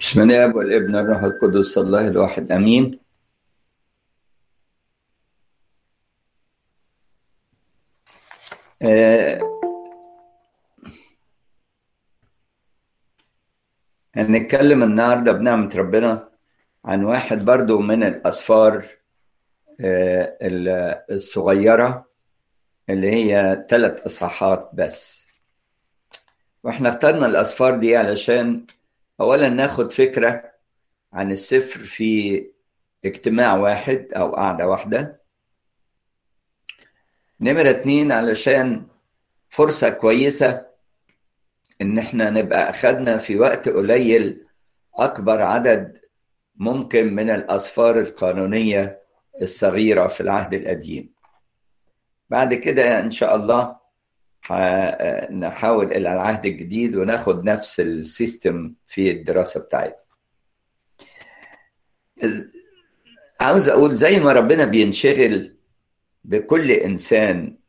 بسم الله والابن الروح القدس الله الواحد امين آه، هنتكلم النهارده بنعمة ربنا عن واحد برضو من الأسفار آه، ال- الصغيرة اللي هي ثلاث إصحاحات بس واحنا اخترنا الأسفار دي علشان أولا ناخد فكرة عن السفر في اجتماع واحد أو قعدة واحدة نمرة اتنين علشان فرصة كويسة إن احنا نبقى أخدنا في وقت قليل أكبر عدد ممكن من الأسفار القانونية الصغيرة في العهد القديم بعد كده إن شاء الله ح- نحاول إلى العهد الجديد وناخد نفس السيستم في الدراسة بتاعتنا إز- عاوز أقول زي ما ربنا بينشغل بكل إنسان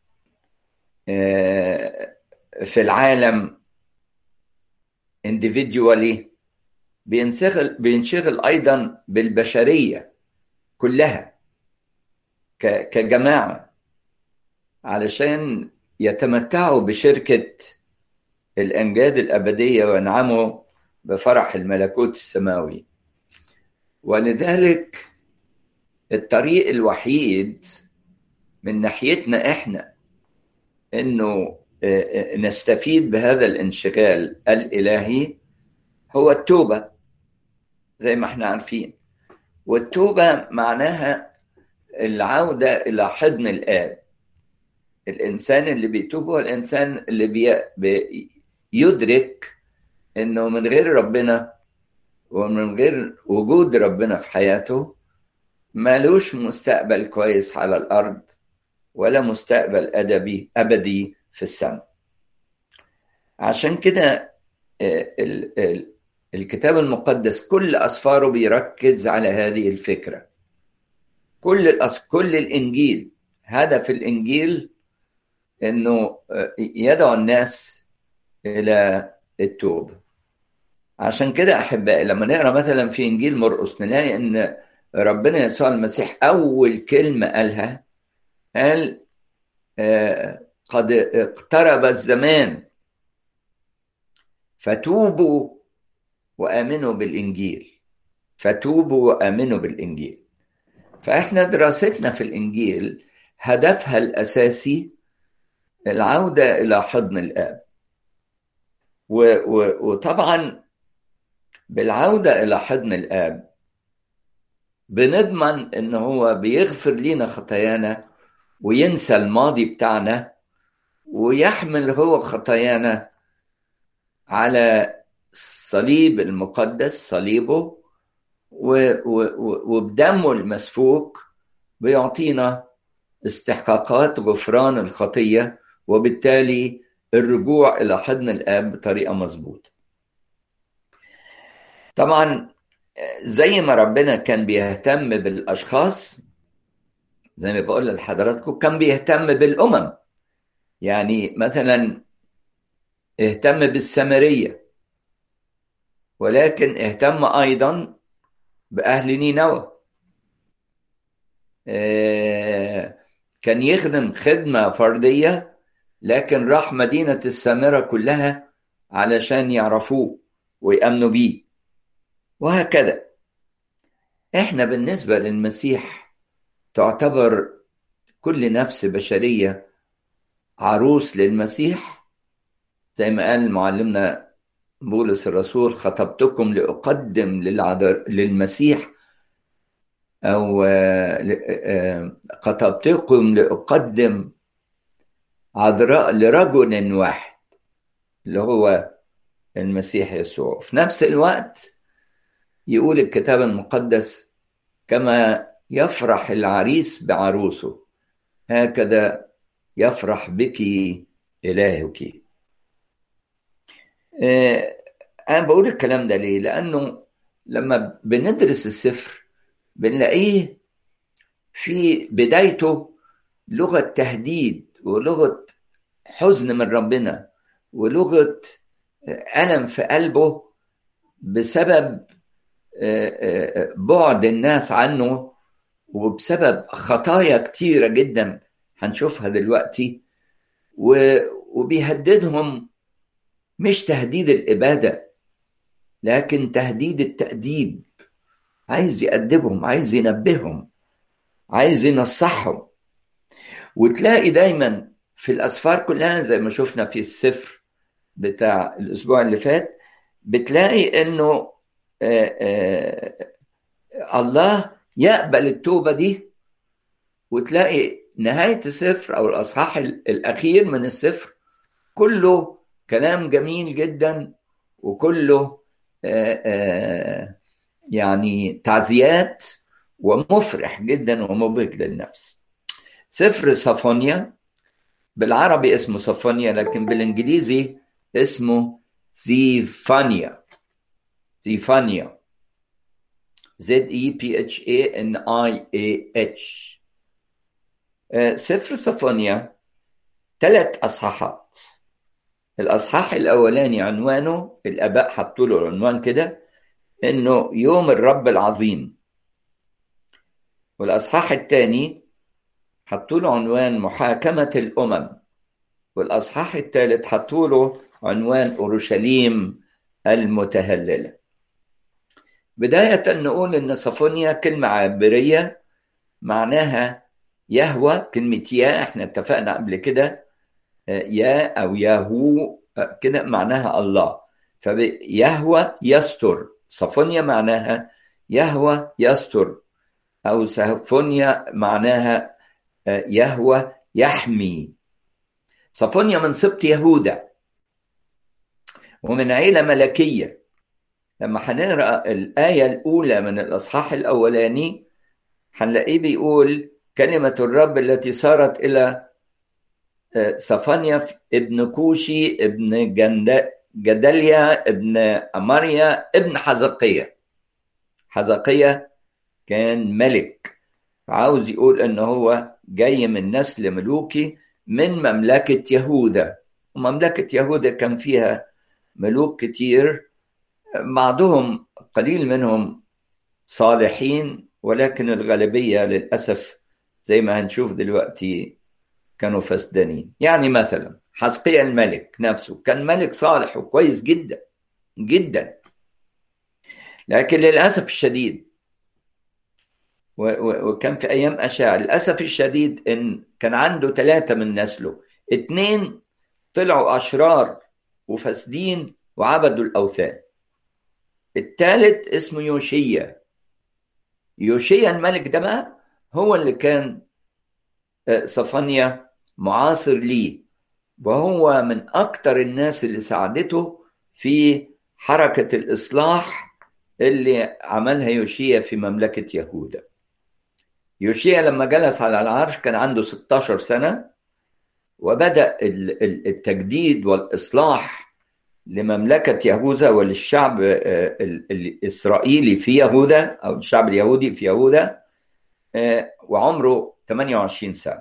آه، في العالم individually بينشغل بينشغل أيضا بالبشرية كلها ك- كجماعة علشان يتمتعوا بشركة الأمجاد الأبدية وينعموا بفرح الملكوت السماوي ولذلك الطريق الوحيد من ناحيتنا إحنا إنه آه، آه، نستفيد بهذا الانشغال الإلهي هو التوبة زي ما احنا عارفين والتوبة معناها العودة إلى حضن الآب الإنسان اللي بيتوب هو الإنسان اللي بي... بيدرك إنه من غير ربنا ومن غير وجود ربنا في حياته مالوش مستقبل كويس على الأرض ولا مستقبل أدبي أبدي في السماء عشان كده آه، ال- ال- الكتاب المقدس كل أسفاره بيركز على هذه الفكرة كل الأس... كل الإنجيل هدف الإنجيل إنه آه، يدعو الناس إلى التوبة عشان كده أحبائي لما نقرأ مثلا في إنجيل مرقس نلاقي إن ربنا يسوع المسيح أول كلمة قالها قال آه، قد اقترب الزمان فتوبوا وآمنوا بالإنجيل فتوبوا وآمنوا بالإنجيل فإحنا دراستنا في الإنجيل هدفها الأساسي العودة إلى حضن الآب و و وطبعا بالعودة إلى حضن الآب بنضمن إن هو بيغفر لنا خطايانا وينسى الماضي بتاعنا ويحمل هو خطايانا على الصليب المقدس صليبه و- و- و- وبدمه المسفوك بيعطينا استحقاقات غفران الخطية وبالتالي الرجوع إلى حضن الآب بطريقة مظبوطة طبعا زي ما ربنا كان بيهتم بالأشخاص زي ما بقول لحضراتكم كان بيهتم بالأمم يعني مثلا اهتم بالسامرية ولكن اهتم أيضا بأهل نينوى آه، كان يخدم خدمة فردية لكن راح مدينة السامرة كلها علشان يعرفوه ويأمنوا بيه وهكذا احنا بالنسبة للمسيح تعتبر كل نفس بشرية عروس للمسيح زي ما قال معلمنا بولس الرسول خطبتكم لأقدم للعذر للمسيح أو آه، ل- آه، خطبتكم لأقدم عذراء لرجل واحد اللي هو المسيح يسوع في نفس الوقت يقول الكتاب المقدس كما يفرح العريس بعروسه هكذا يفرح بك إلهك آه، أنا بقول الكلام ده ليه؟ لأنه لما بندرس السفر بنلاقيه في بدايته لغة تهديد ولغة حزن من ربنا ولغة ألم في قلبه بسبب بعد الناس عنه وبسبب خطايا كتيرة جدا هنشوفها دلوقتي وبيهددهم مش تهديد الإبادة لكن تهديد التأديب عايز يأدبهم عايز ينبههم عايز ينصحهم وتلاقي دايما في الأسفار كلها زي ما شفنا في السفر بتاع الأسبوع اللي فات بتلاقي إنه آآ آآ الله يقبل التوبة دي وتلاقي نهاية السفر أو الأصحاح الأخير من السفر كله كلام جميل جدا وكله آآ يعني تعزيات ومفرح جدا ومبهج للنفس سفر صفونيا بالعربي اسمه صفونيا لكن بالانجليزي اسمه زيفانيا زيفانيا زد اي بي اتش اي ان اي اي اتش سفر صفونيا ثلاث اصحاحات الاصحاح الاولاني عنوانه الاباء حطوا له العنوان كده انه يوم الرب العظيم والاصحاح الثاني حطوا له عنوان محاكمه الامم والاصحاح الثالث حطوا له عنوان اورشليم المتهلله بدايه نقول ان صفونيا كلمه عبريه معناها يهوى كلمه يا احنا اتفقنا قبل كده يا او ياهو كده معناها الله فيهوى يستر صفونيا معناها يهوى يستر أو صفونيا معناها يهوى يحمي صفونيا من سبط يهوذا ومن عيلة ملكية لما هنقرأ الآية الأولى من الأصحاح الأولاني هنلاقيه بيقول كلمة الرب التي صارت إلى صفانيا ابن كوشي ابن جند جدليا ابن أماريا ابن حزقية حزقية كان ملك عاوز يقول ان هو جاي من نسل ملوكي من مملكة يهوذا ومملكة يهوذا كان فيها ملوك كتير بعضهم قليل منهم صالحين ولكن الغالبية للأسف زي ما هنشوف دلوقتي كانوا فسدانين يعني مثلا حزقيا الملك نفسه كان ملك صالح وكويس جدا جدا لكن للأسف الشديد وكان في أيام أشاع للأسف الشديد إن كان عنده ثلاثة من نسله اتنين طلعوا أشرار وفاسدين وعبدوا الأوثان الثالث اسمه يوشيا يوشيا الملك ده بقى هو اللي كان صفانيا معاصر ليه وهو من أكتر الناس اللي ساعدته في حركة الإصلاح اللي عملها يوشيا في مملكة يهوذا يوشيا لما جلس على العرش كان عنده 16 سنة وبدأ التجديد والإصلاح لمملكة يهوذا وللشعب الإسرائيلي في يهوذا أو الشعب اليهودي في يهوذا وعمره 28 سنة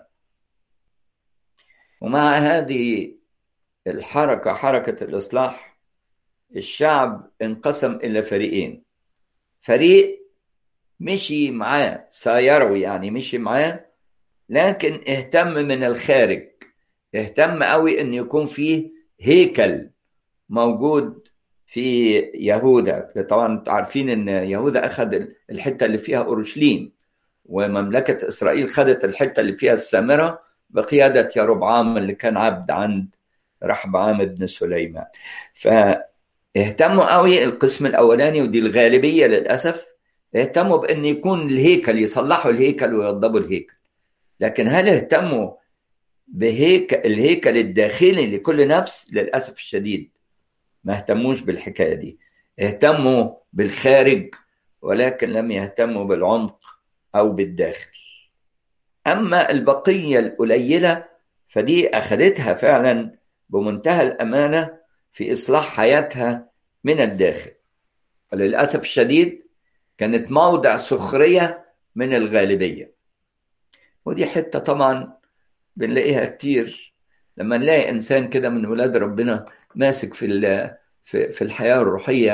ومع هذه الحركة حركة الإصلاح الشعب انقسم إلى فريقين فريق مشي معاه سايروا يعني مشي معاه لكن اهتم من الخارج اهتم قوي ان يكون فيه هيكل موجود في يهوذا طبعا عارفين ان يهوذا اخذ الحته اللي فيها اورشليم ومملكه اسرائيل خدت الحته اللي فيها السامره بقياده يربعام اللي كان عبد عند رحبعام بن سليمان فاهتموا قوي القسم الاولاني ودي الغالبيه للاسف اهتموا بان يكون الهيكل يصلحوا الهيكل ويوضبوا الهيكل لكن هل اهتموا بهيكل الهيكل الداخلي لكل نفس للاسف الشديد ما اهتموش بالحكايه دي اهتموا بالخارج ولكن لم يهتموا بالعمق او بالداخل اما البقيه القليله فدي اخذتها فعلا بمنتهى الامانه في اصلاح حياتها من الداخل وللاسف الشديد كانت موضع سخريه من الغالبيه ودي حته طبعا بنلاقيها كتير لما نلاقي انسان كده من ولاد ربنا ماسك في في في الحياه الروحيه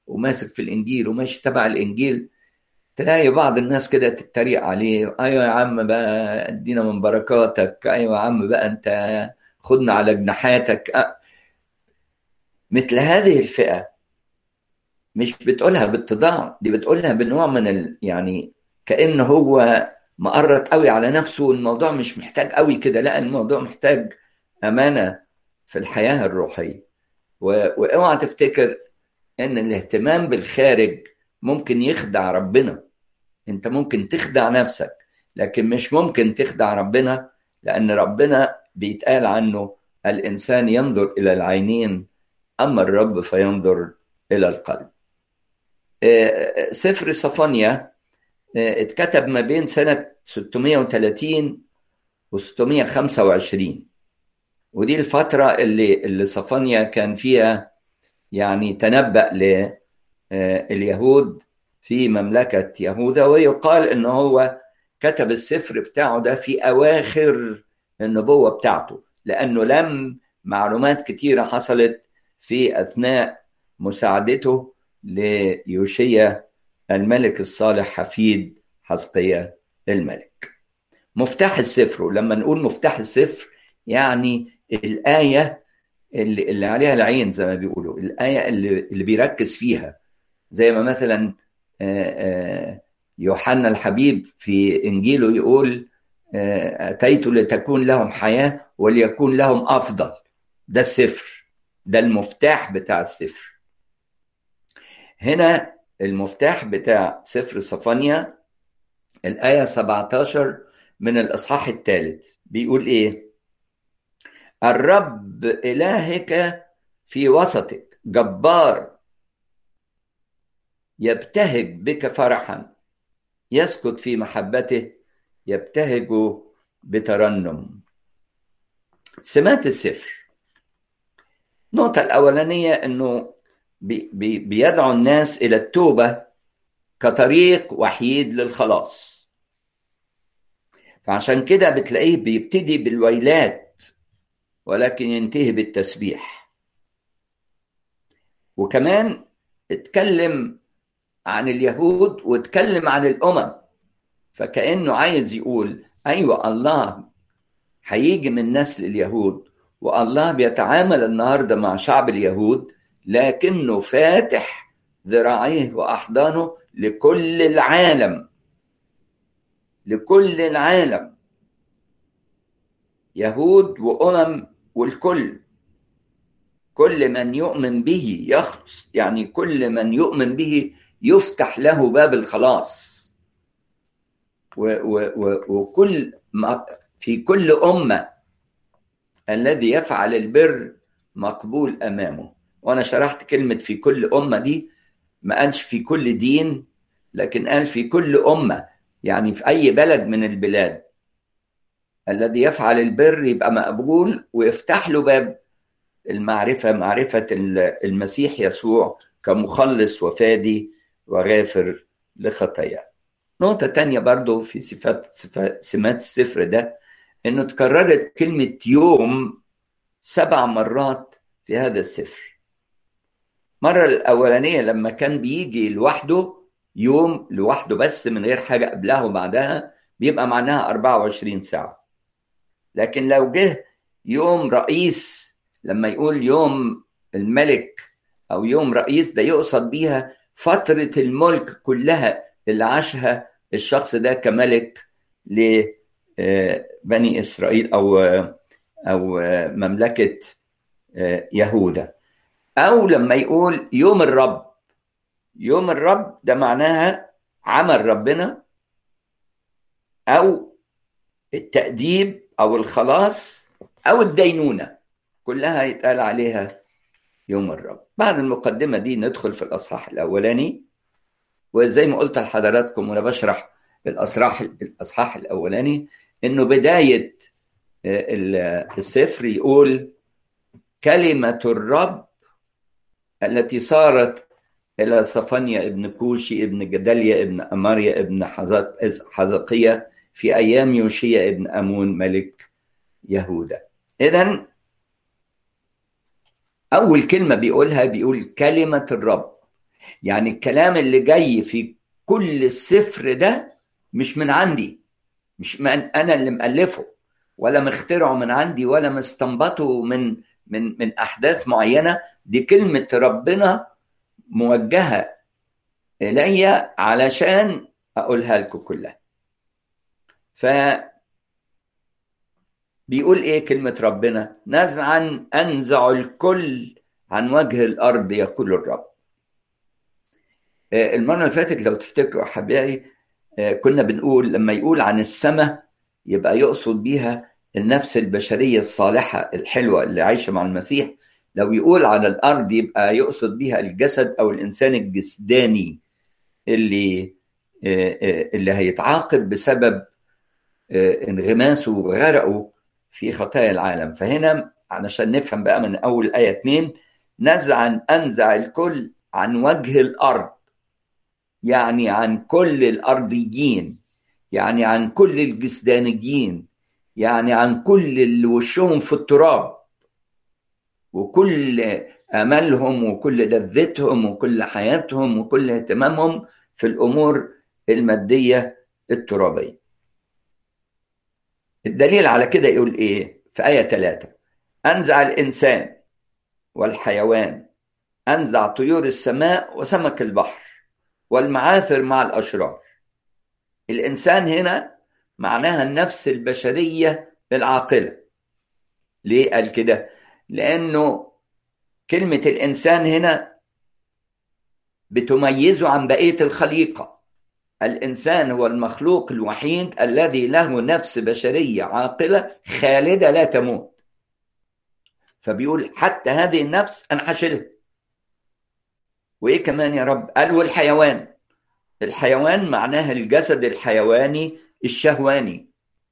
وماسك في الانجيل وماشي تبع الانجيل تلاقي بعض الناس كده تتريق عليه ايوه يا عم بقى ادينا من بركاتك ايوه يا عم بقى انت خدنا على جناحاتك مثل هذه الفئه مش بتقولها باتضاع دي بتقولها بنوع من ال... يعني كأنه هو مقرط قوي على نفسه والموضوع مش محتاج قوي كده لا الموضوع محتاج أمانة في الحياة الروحية و... واوعى تفتكر ان الاهتمام بالخارج ممكن يخدع ربنا انت ممكن تخدع نفسك لكن مش ممكن تخدع ربنا لان ربنا بيتقال عنه الانسان ينظر الى العينين اما الرب فينظر الى القلب سفر صفانيا اتكتب ما بين سنة 630 و 625 ودي الفترة اللي اللي صفانيا كان فيها يعني تنبأ لليهود في مملكة يهوذا ويقال إن هو كتب السفر بتاعه ده في أواخر النبوة بتاعته لأنه لم معلومات كتيرة حصلت في أثناء مساعدته ليوشيا الملك الصالح حفيد حزقيا الملك مفتاح السفر ولما نقول مفتاح السفر يعني الآية اللي, اللي عليها العين زي ما بيقولوا الآية اللي, اللي بيركز فيها زي ما مثلا يوحنا الحبيب في إنجيله يقول أتيت لتكون لهم حياة وليكون لهم أفضل ده السفر ده المفتاح بتاع السفر هنا المفتاح بتاع سفر صفانيا الآية 17 من الإصحاح الثالث بيقول إيه؟ الرب إلهك في وسطك جبار يبتهج بك فرحا يسكت في محبته يبتهج بترنم سمات السفر النقطة الأولانية أنه بي بي بيدعو الناس إلى التوبة كطريق وحيد للخلاص فعشان كده بتلاقيه بيبتدي بالويلات ولكن ينتهي بالتسبيح وكمان اتكلم عن اليهود واتكلم عن الأمم فكأنه عايز يقول أيوة الله هيجي من نسل اليهود والله بيتعامل النهارده مع شعب اليهود لكنه فاتح ذراعيه واحضانه لكل العالم لكل العالم يهود وامم والكل كل من يؤمن به يخلص يعني كل من يؤمن به يفتح له باب الخلاص و و و وكل ما في كل امه الذي يفعل البر مقبول امامه وانا شرحت كلمه في كل امه دي ما قالش في كل دين لكن قال في كل امه يعني في اي بلد من البلاد الذي يفعل البر يبقى مقبول ويفتح له باب المعرفه معرفه المسيح يسوع كمخلص وفادي وغافر لخطاياه نقطة تانية برضو في صفات سمات السفر ده انه تكررت كلمة يوم سبع مرات في هذا السفر مرة الأولانية لما كان بيجي لوحده يوم لوحده بس من غير حاجة قبلها وبعدها بيبقى معناها 24 ساعة لكن لو جه يوم رئيس لما يقول يوم الملك أو يوم رئيس ده يقصد بيها فترة الملك كلها اللي عاشها الشخص ده كملك لبني إسرائيل أو أو مملكة يهوذا أو لما يقول يوم الرب يوم الرب ده معناها عمل ربنا أو التأديب أو الخلاص أو الدينونة كلها يتقال عليها يوم الرب بعد المقدمة دي ندخل في الأصحاح الأولاني وزي ما قلت لحضراتكم وأنا بشرح الأصحاح الأصحاح الأولاني إنه بداية السفر يقول كلمة الرب التي صارت إلى صفنيا ابن كوشي ابن جدليا ابن أماريا ابن حزقية في أيام يوشيا ابن أمون ملك يهوذا إذا أول كلمة بيقولها بيقول كلمة الرب يعني الكلام اللي جاي في كل السفر ده مش من عندي مش من انا اللي مؤلفه ولا مخترعه من عندي ولا مستنبطه من من من احداث معينه دي كلمه ربنا موجهه الي علشان اقولها لكم كلها ف بيقول ايه كلمه ربنا نزعا انزع الكل عن وجه الارض يقول الرب المره اللي فاتت لو تفتكروا احبائي كنا بنقول لما يقول عن السماء يبقى يقصد بيها النفس البشريه الصالحه الحلوه اللي عايشه مع المسيح لو يقول على الارض يبقى يقصد بيها الجسد او الانسان الجسداني اللي اللي هيتعاقب بسبب انغماسه وغرقه في خطايا العالم فهنا علشان نفهم بقى من اول ايه 2 نزعا انزع الكل عن وجه الارض يعني عن كل الارضيين يعني عن كل الجسدانيين يعني عن كل اللي وشهم في التراب وكل املهم وكل لذتهم وكل حياتهم وكل اهتمامهم في الامور الماديه الترابيه الدليل على كده يقول ايه في ايه 3 انزع الانسان والحيوان انزع طيور السماء وسمك البحر والمعاثر مع الاشرار الانسان هنا معناها النفس البشريه العاقله ليه قال كده لانه كلمه الانسان هنا بتميزه عن بقيه الخليقه الانسان هو المخلوق الوحيد الذي له نفس بشريه عاقله خالده لا تموت فبيقول حتى هذه النفس انا هشيلها وايه كمان يا رب قال والحيوان الحيوان معناها الجسد الحيواني الشهواني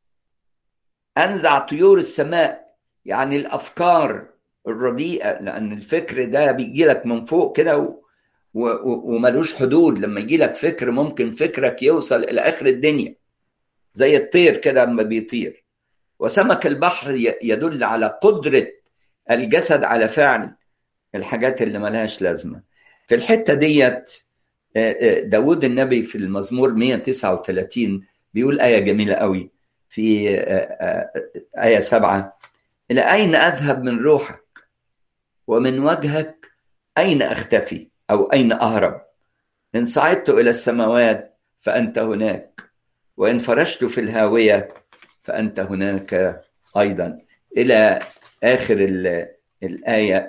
انزع طيور السماء يعني الافكار الرديئه لان الفكر ده بيجي لك من فوق كده و... و... وملوش حدود لما يجي لك فكر ممكن فكرك يوصل الى اخر الدنيا زي الطير كده لما بيطير وسمك البحر يدل على قدره الجسد على فعل الحاجات اللي ملهاش لازمه في الحته ديت داود النبي في المزمور 139 بيقول آية جميلة قوي في آية سبعة إلى أين أذهب من روحك ومن وجهك أين أختفي أو أين أهرب إن صعدت إلى السماوات فأنت هناك وإن فرشت في الهاوية فأنت هناك أيضا إلى آخر الآية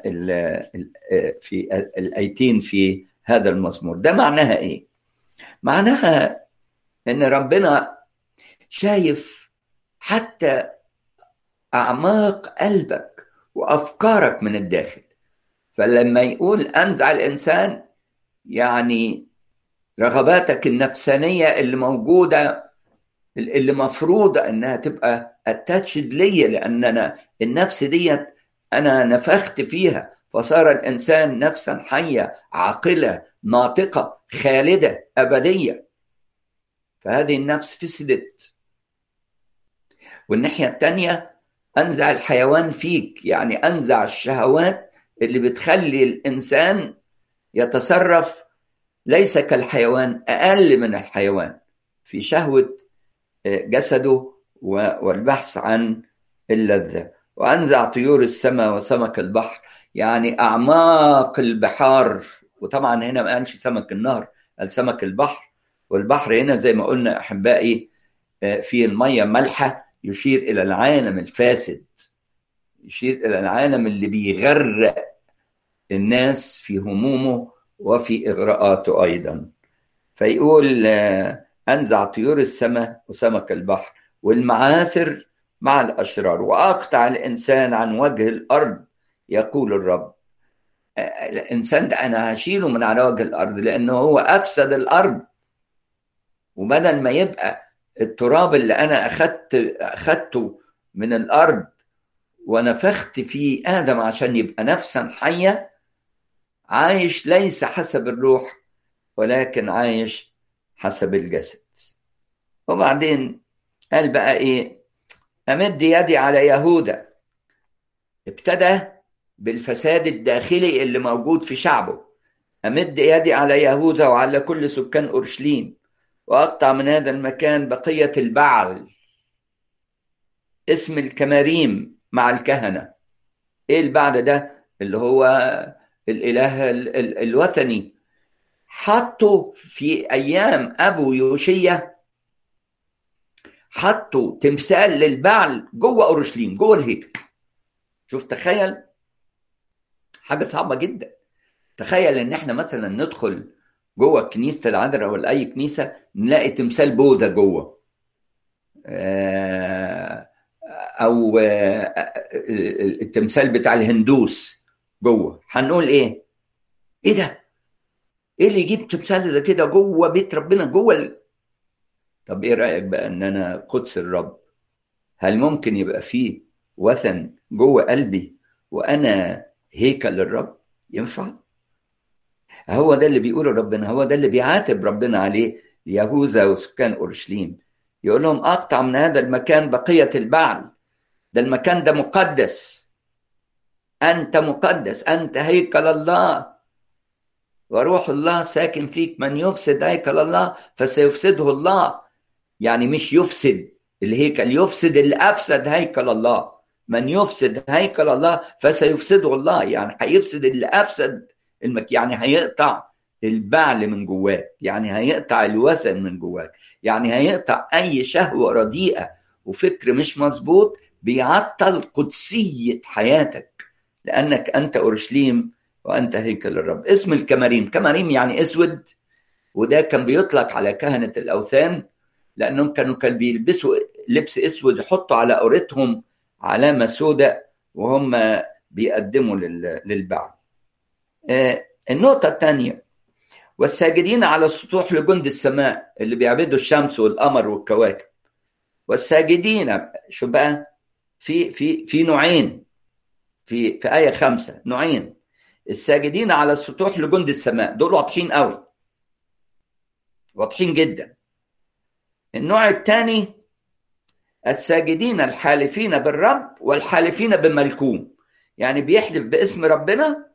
في الآيتين في هذا المزمور ده معناها إيه؟ معناها إن ربنا شايف حتى أعماق قلبك وأفكارك من الداخل فلما يقول أنزع الإنسان يعني رغباتك النفسانية اللي موجودة اللي مفروضة إنها تبقى اتاتشد ليا لأن أنا النفس ديت أنا نفخت فيها فصار الإنسان نفسا حية عاقلة ناطقة خالدة أبدية فهذه النفس فسدت والناحية الثانية أنزع الحيوان فيك يعني أنزع الشهوات اللي بتخلي الإنسان يتصرف ليس كالحيوان أقل من الحيوان في شهوة جسده والبحث عن اللذة وأنزع طيور السماء وسمك البحر يعني أعماق البحار وطبعا هنا ما قالش سمك النهر قال سمك البحر والبحر هنا زي ما قلنا أحبائي في المية مالحة يشير إلى العالم الفاسد يشير إلى العالم اللي بيغرق الناس في همومه وفي إغراءاته أيضا فيقول أنزع طيور السماء وسمك البحر والمعاثر مع الأشرار وأقطع الإنسان عن وجه الأرض يقول الرب الإنسان ده أنا هشيله من على وجه الأرض لأنه هو أفسد الأرض وبدل ما يبقى التراب اللي أنا أخدت أخدته من الأرض ونفخت فيه آدم عشان يبقى نفسا حية عايش ليس حسب الروح ولكن عايش حسب الجسد وبعدين قال بقى ايه امد يدي على يهوذا ابتدى بالفساد الداخلي اللي موجود في شعبه أمد يدي على يهوذا وعلى كل سكان أورشليم وأقطع من هذا المكان بقية البعل اسم الكماريم مع الكهنة إيه البعل ده اللي هو الإله ال ال الوثني حطوا في أيام أبو يوشيا حطوا تمثال للبعل جوه أورشليم جوه الهيكل شوف تخيل حاجة صعبة جدا تخيل ان احنا مثلا ندخل جوه كنيسه العذراء ولا اي كنيسه نلاقي تمثال بوذا جوه او التمثال بتاع الهندوس جوه هنقول ايه ايه ده ايه اللي يجيب تمثال ده كده جوه بيت ربنا جوه ال... طب ايه رايك بقى ان انا قدس الرب هل ممكن يبقى فيه وثن جوه قلبي وانا هيكل للرب ينفع هو ده اللي بيقوله ربنا هو ده اللي بيعاتب ربنا عليه يهوذا وسكان اورشليم يقول لهم اقطع من هذا المكان بقيه البعل ده المكان ده مقدس انت مقدس انت هيكل الله وروح الله ساكن فيك من يفسد هيكل الله فسيفسده الله يعني مش يفسد الهيكل يفسد اللي افسد هيكل الله من يفسد هيكل الله فسيفسده الله يعني هيفسد اللي افسد المك يعني هيقطع البعل من جواك يعني هيقطع الوثن من جواك يعني هيقطع اي شهوه رديئه وفكر مش مظبوط بيعطل قدسيه حياتك لانك انت اورشليم وانت هيكل الرب اسم الكماريم كماريم يعني اسود وده كان بيطلق على كهنه الاوثان لانهم كانوا كانوا بيلبسوا لبس اسود يحطوا على قورتهم علامه سوداء وهم بيقدموا للبعل النقطة الثانية والساجدين على السطوح لجند السماء اللي بيعبدوا الشمس والقمر والكواكب والساجدين شو بقى في في في نوعين في في آية خمسة نوعين الساجدين على السطوح لجند السماء دول واضحين قوي واضحين جدا النوع الثاني الساجدين الحالفين بالرب والحالفين بملكوم يعني بيحلف باسم ربنا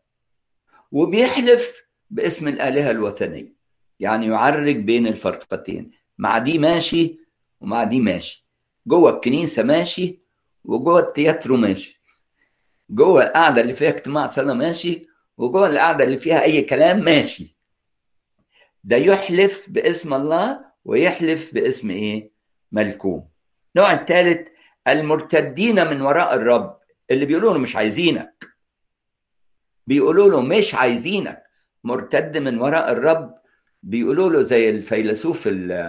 وبيحلف باسم الآلهة الوثنية يعني يعرج بين الفرقتين مع دي ماشي ومع دي ماشي جوه الكنيسة ماشي وجوه التياترو ماشي جوه القعدة اللي فيها اجتماع صلاة ماشي وجوه القعدة اللي فيها أي كلام ماشي ده يحلف باسم الله ويحلف باسم إيه؟ ملكوم النوع الثالث المرتدين من وراء الرب اللي بيقولوا له مش عايزينك بيقولوا له مش عايزينك مرتد من وراء الرب بيقولوا له زي الفيلسوف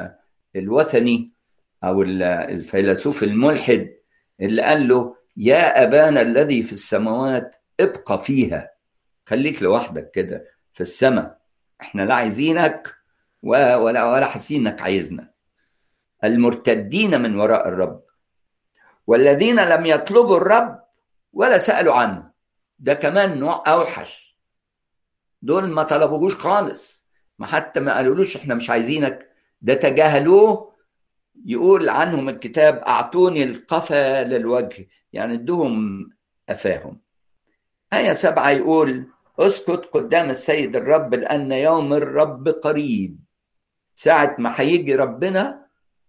الوثني او الفيلسوف الملحد اللي قال له يا ابانا الذي في السماوات ابقى فيها خليك لوحدك كده في السماء احنا لا عايزينك ولا ولا حاسين انك عايزنا المرتدين من وراء الرب والذين لم يطلبوا الرب ولا سالوا عنه ده كمان نوع اوحش دول ما طلبوهوش خالص ما حتى ما قالولوش احنا مش عايزينك ده تجاهلوه يقول عنهم الكتاب اعطوني القفا للوجه يعني ادوهم قفاهم آية سبعة يقول اسكت قدام السيد الرب لأن يوم الرب قريب ساعة ما هيجي ربنا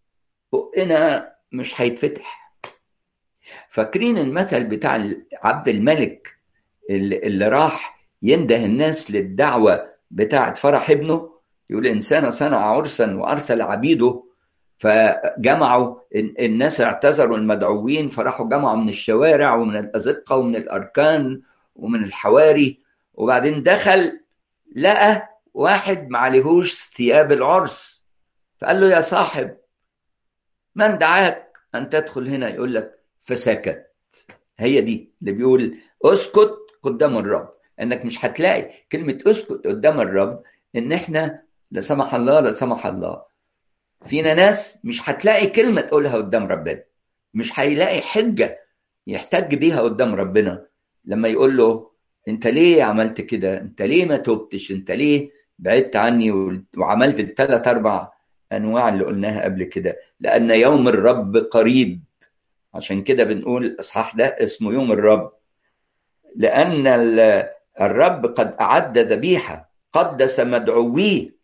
بقنا مش هيتفتح فاكرين المثل بتاع عبد الملك اللي, اللي راح ينده الناس للدعوة بتاعة فرح ابنه يقول إنسان صنع عرسا وأرسل عبيده فجمعوا الناس اعتذروا المدعوين فراحوا جمعوا من الشوارع ومن الأزقة ومن الأركان ومن الحواري وبعدين دخل لقى واحد معلهوش ثياب العرس فقال له يا صاحب من دعاك أن تدخل هنا يقول لك فسكت هي دي اللي بيقول اسكت قدام الرب انك مش هتلاقي كلمه اسكت قدام الرب ان احنا لا سمح الله لا سمح الله فينا ناس مش هتلاقي كلمه تقولها قدام ربنا مش هيلاقي حجه يحتج بيها قدام ربنا لما يقول له انت ليه عملت كده انت ليه ما تبتش انت ليه بعدت عني وعملت الثلاث اربع انواع اللي قلناها قبل كده لان يوم الرب قريب عشان كده بنقول الاصحاح ده اسمه يوم الرب لان الرب قد اعد ذبيحه قدس مدعويه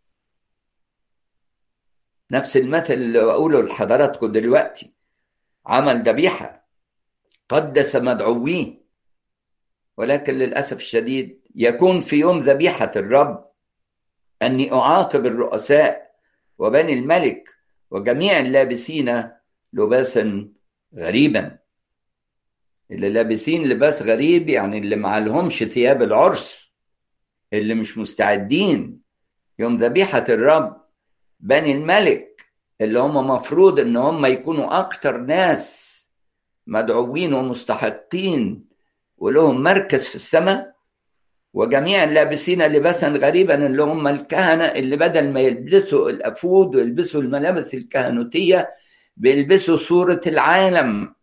نفس المثل اللي بقوله لحضراتكم دلوقتي عمل ذبيحة قدس مدعويه ولكن للأسف الشديد يكون في يوم ذبيحة الرب أني أعاقب الرؤساء وبني الملك وجميع اللابسين لباسا غريبا اللي لابسين لباس غريب يعني اللي ما لهمش ثياب العرس اللي مش مستعدين يوم ذبيحة الرب بني الملك اللي هم مفروض ان هم يكونوا اكتر ناس مدعوين ومستحقين ولهم مركز في السماء وجميع اللابسين لباسا غريبا اللي هم الكهنة اللي بدل ما يلبسوا الأفود ويلبسوا الملابس الكهنوتية بيلبسوا صورة العالم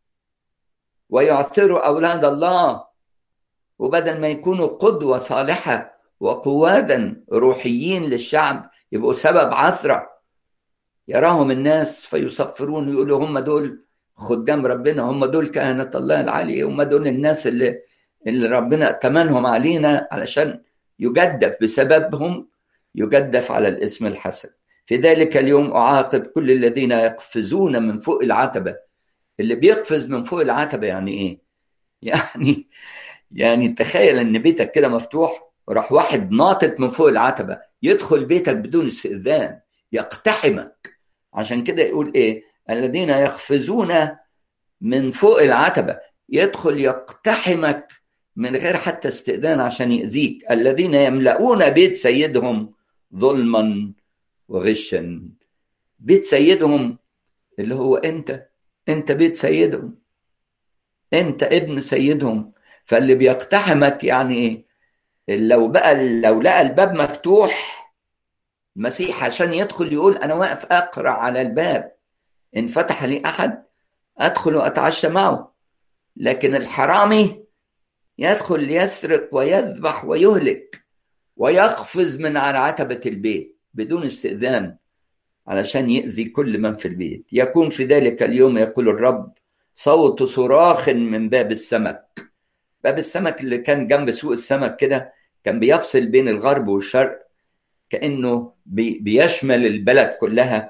ويعثروا أولاد الله وبدل ما يكونوا قدوة صالحة وقوادا روحيين للشعب يبقوا سبب عثرة يراهم الناس فيصفرون يقولوا هم دول خدام ربنا هم دول كهنة الله العالية هم دول الناس اللي اللي ربنا ائتمنهم علينا علشان يجدف بسببهم يجدف على الاسم الحسن في ذلك اليوم أعاقب كل الذين يقفزون من فوق العتبة اللي بيقفز من فوق العتبة يعني إيه؟ يعني يعني تخيل إن بيتك كده مفتوح وراح واحد ناطط من فوق العتبة يدخل بيتك بدون استئذان يقتحمك عشان كده يقول إيه؟ الذين يقفزون من فوق العتبة يدخل يقتحمك من غير حتى استئذان عشان يأذيك الذين يملؤون بيت سيدهم ظلما وغشا بيت سيدهم اللي هو انت انت بيت سيدهم انت ابن سيدهم فاللي بيقتحمك يعني ايه لو بقى لو لقى الباب مفتوح المسيح عشان يدخل يقول انا واقف اقرع على الباب ان فتح لي احد ادخل واتعشى معه لكن الحرامي يدخل ليسرق ويذبح ويهلك ويقفز من على عتبة البيت بدون استئذان علشان يأذي كل من في البيت يكون في ذلك اليوم يقول الرب صوت صراخ من باب السمك باب السمك اللي كان جنب سوق السمك كده كان بيفصل بين الغرب والشرق كأنه بيشمل البلد كلها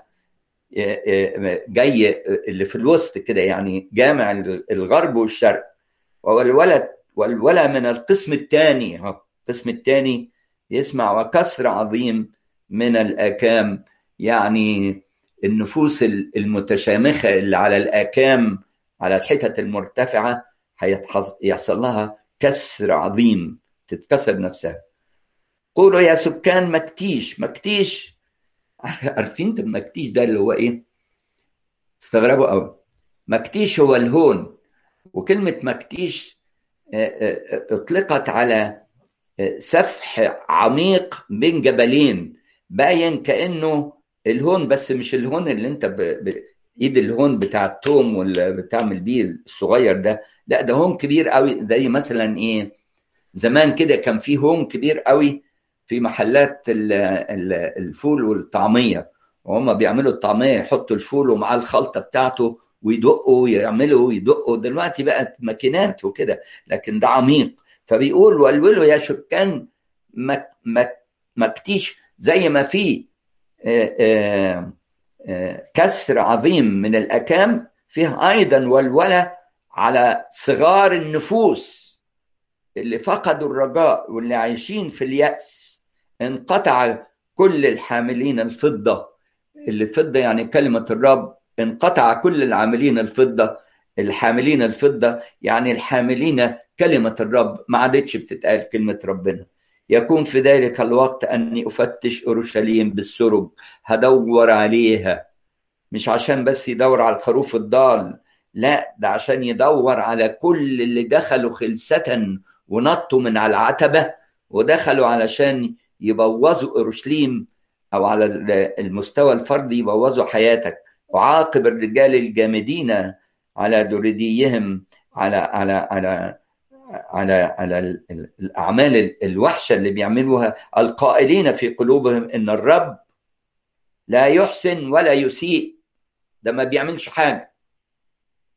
جاي اللي في الوسط كده يعني جامع الغرب والشرق والولد والولا من القسم الثاني القسم الثاني يسمع وكسر عظيم من الآكام يعني النفوس المتشامخة اللي على الآكام على الحتت المرتفعة هيحصل لها كسر عظيم تتكسر نفسها قولوا يا سكان مكتيش مكتيش عارفين المكتيش ده اللي هو ايه استغربوا قوي مكتيش هو الهون وكلمة مكتيش اطلقت على سفح عميق بين جبلين باين كانه الهون بس مش الهون اللي انت ب... ب... ايد الهون بتاع التوم واللي بتعمل بيه الصغير ده لا ده هون كبير قوي زي مثلا ايه زمان كده كان في هون كبير قوي في محلات الفول والطعميه وهم بيعملوا الطعميه يحطوا الفول ومعاه الخلطه بتاعته ويدقوا يعملوا ويدقوا دلوقتي بقت ماكينات وكده لكن ده عميق فبيقول ولولوا يا سكان مك مك مكتيش زي ما في كسر عظيم من الأكام فيه أيضا ولولة على صغار النفوس اللي فقدوا الرجاء واللي عايشين في اليأس انقطع كل الحاملين الفضة اللي فضة يعني كلمة الرب انقطع كل العاملين الفضة الحاملين الفضة يعني الحاملين كلمة الرب ما عادتش بتتقال كلمة ربنا يكون في ذلك الوقت أني أفتش أورشليم بالسرب هدور عليها مش عشان بس يدور على الخروف الضال لا ده عشان يدور على كل اللي دخلوا خلسة ونطوا من على العتبة ودخلوا علشان يبوظوا أورشليم أو على المستوى الفردي يبوظوا حياتك أعاقب الرجال الجامدين على درديهم على على على على على الاعمال الوحشه اللي بيعملوها القائلين في قلوبهم ان الرب لا يحسن ولا يسيء ده ما بيعملش حاجه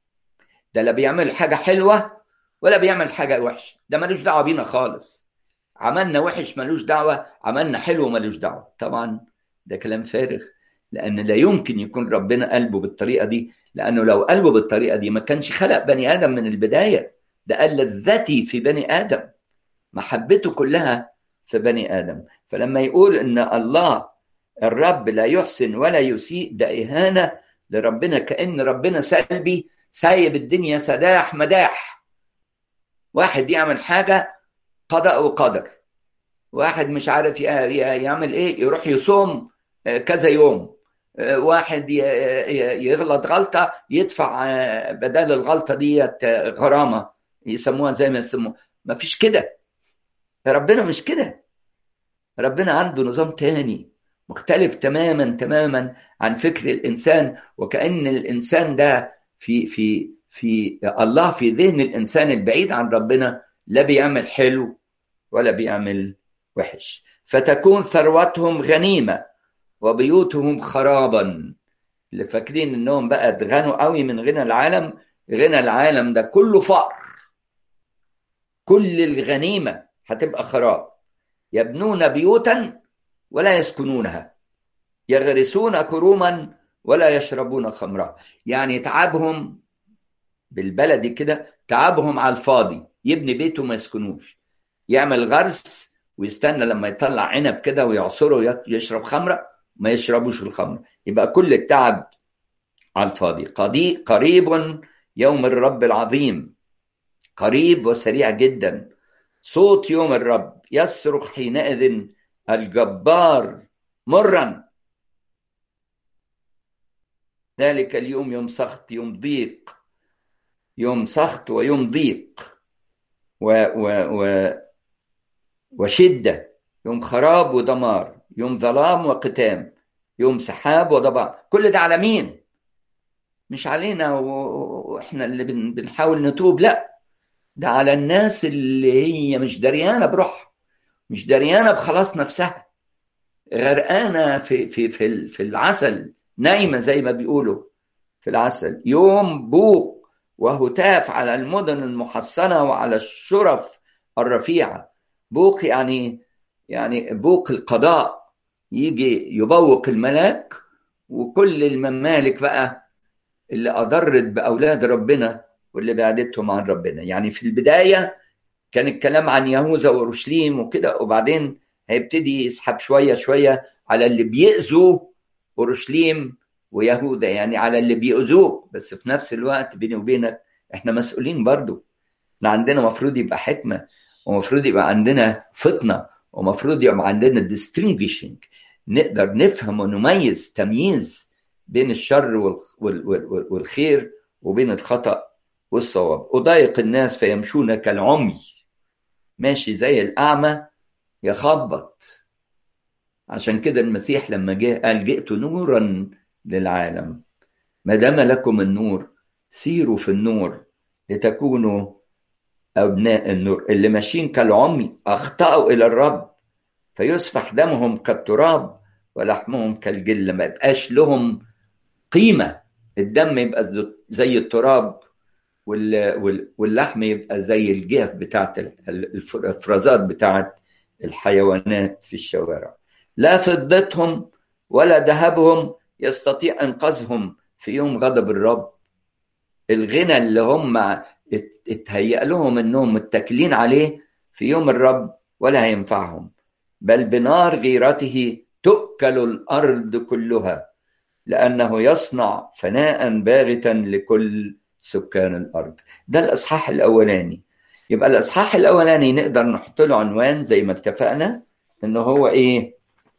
ده لا بيعمل حاجه حلوه ولا بيعمل حاجه وحشه ده ملوش دعوه بينا خالص عملنا وحش ملوش دعوة عملنا حلو ملوش دعوة طبعا ده كلام فارغ لأن لا يمكن يكون ربنا قلبه بالطريقة دي لأنه لو قلبه بالطريقة دي ما كانش خلق بني آدم من البداية ده قال لذتي في بني آدم محبته كلها في بني آدم فلما يقول إن الله الرب لا يحسن ولا يسيء ده إهانة لربنا كأن ربنا سلبي سايب الدنيا سداح مداح واحد يعمل حاجة قضاء وقدر واحد مش عارف يعمل ايه يروح يصوم كذا يوم واحد يغلط غلطة يدفع بدل الغلطة ديت غرامة يسموها زي ما يسموها ما فيش كده ربنا مش كده ربنا عنده نظام تاني مختلف تماما تماما عن فكر الانسان وكأن الانسان ده في في في الله في ذهن الانسان البعيد عن ربنا لا بيعمل حلو ولا بيعمل وحش فتكون ثروتهم غنيمه وبيوتهم خرابا اللي فاكرين انهم بقى اتغنوا قوي من غنى العالم غنى العالم ده كله فقر كل الغنيمه هتبقى خراب يبنون بيوتا ولا يسكنونها يغرسون كروما ولا يشربون خمرا يعني تعبهم بالبلدي كده تعبهم على الفاضي يبني بيته ما يسكنوش يعمل غرس ويستنى لما يطلع عنب كده ويعصره يشرب خمره ما يشربوش الخمر يبقى كل التعب على الفاضي قضي قريب يوم الرب العظيم قريب وسريع جدا صوت يوم الرب يصرخ حينئذ الجبار مرا ذلك اليوم يوم سخط يوم ضيق يوم سخط ويوم ضيق و و و وشدة يوم خراب ودمار يوم ظلام وقتام يوم سحاب وضباب كل ده على مين مش علينا واحنا اللي بنحاول نتوب لا ده على الناس اللي هي مش دريانه بروحها مش دريانه بخلاص نفسها غرقانه في في في في العسل نايمه زي ما بيقولوا في العسل يوم بوق وهتاف على المدن المحصنه وعلى الشرف الرفيعه بوق يعني يعني بوق القضاء يجي يبوق الملاك وكل الممالك بقى اللي أضرت بأولاد ربنا واللي بعدتهم عن ربنا يعني في البداية كان الكلام عن يهوذا وأورشليم وكده وبعدين هيبتدي يسحب شوية شوية على اللي بيأذوا أورشليم ويهوذا يعني على اللي بيأذوك بس في نفس الوقت بيني وبينك احنا مسؤولين برضو احنا عندنا مفروض يبقى حكمة ومفروض يبقى عندنا فطنة ومفروض يبقى عندنا distinguishing نقدر نفهم ونميز تمييز بين الشر والخير وبين الخطأ والصواب أضايق الناس فيمشون كالعمي ماشي زي الأعمى يخبط عشان كده المسيح لما جه قال جئت نورا للعالم ما دام لكم النور سيروا في النور لتكونوا أبناء النور اللي ماشيين كالعمي أخطأوا إلى الرب فيسفح دمهم كالتراب ولحمهم كالجلة ما يبقاش لهم قيمة الدم يبقى زي التراب واللحم يبقى زي الجهف بتاعت الافرازات بتاعت الحيوانات في الشوارع لا فضتهم ولا ذهبهم يستطيع انقاذهم في يوم غضب الرب الغنى اللي هم اتهيأ لهم انهم متكلين عليه في يوم الرب ولا هينفعهم بل بنار غيرته تؤكل الارض كلها لانه يصنع فناء باغتا لكل سكان الارض ده الاصحاح الاولاني يبقى الاصحاح الاولاني نقدر نحط له عنوان زي ما اتفقنا ان هو ايه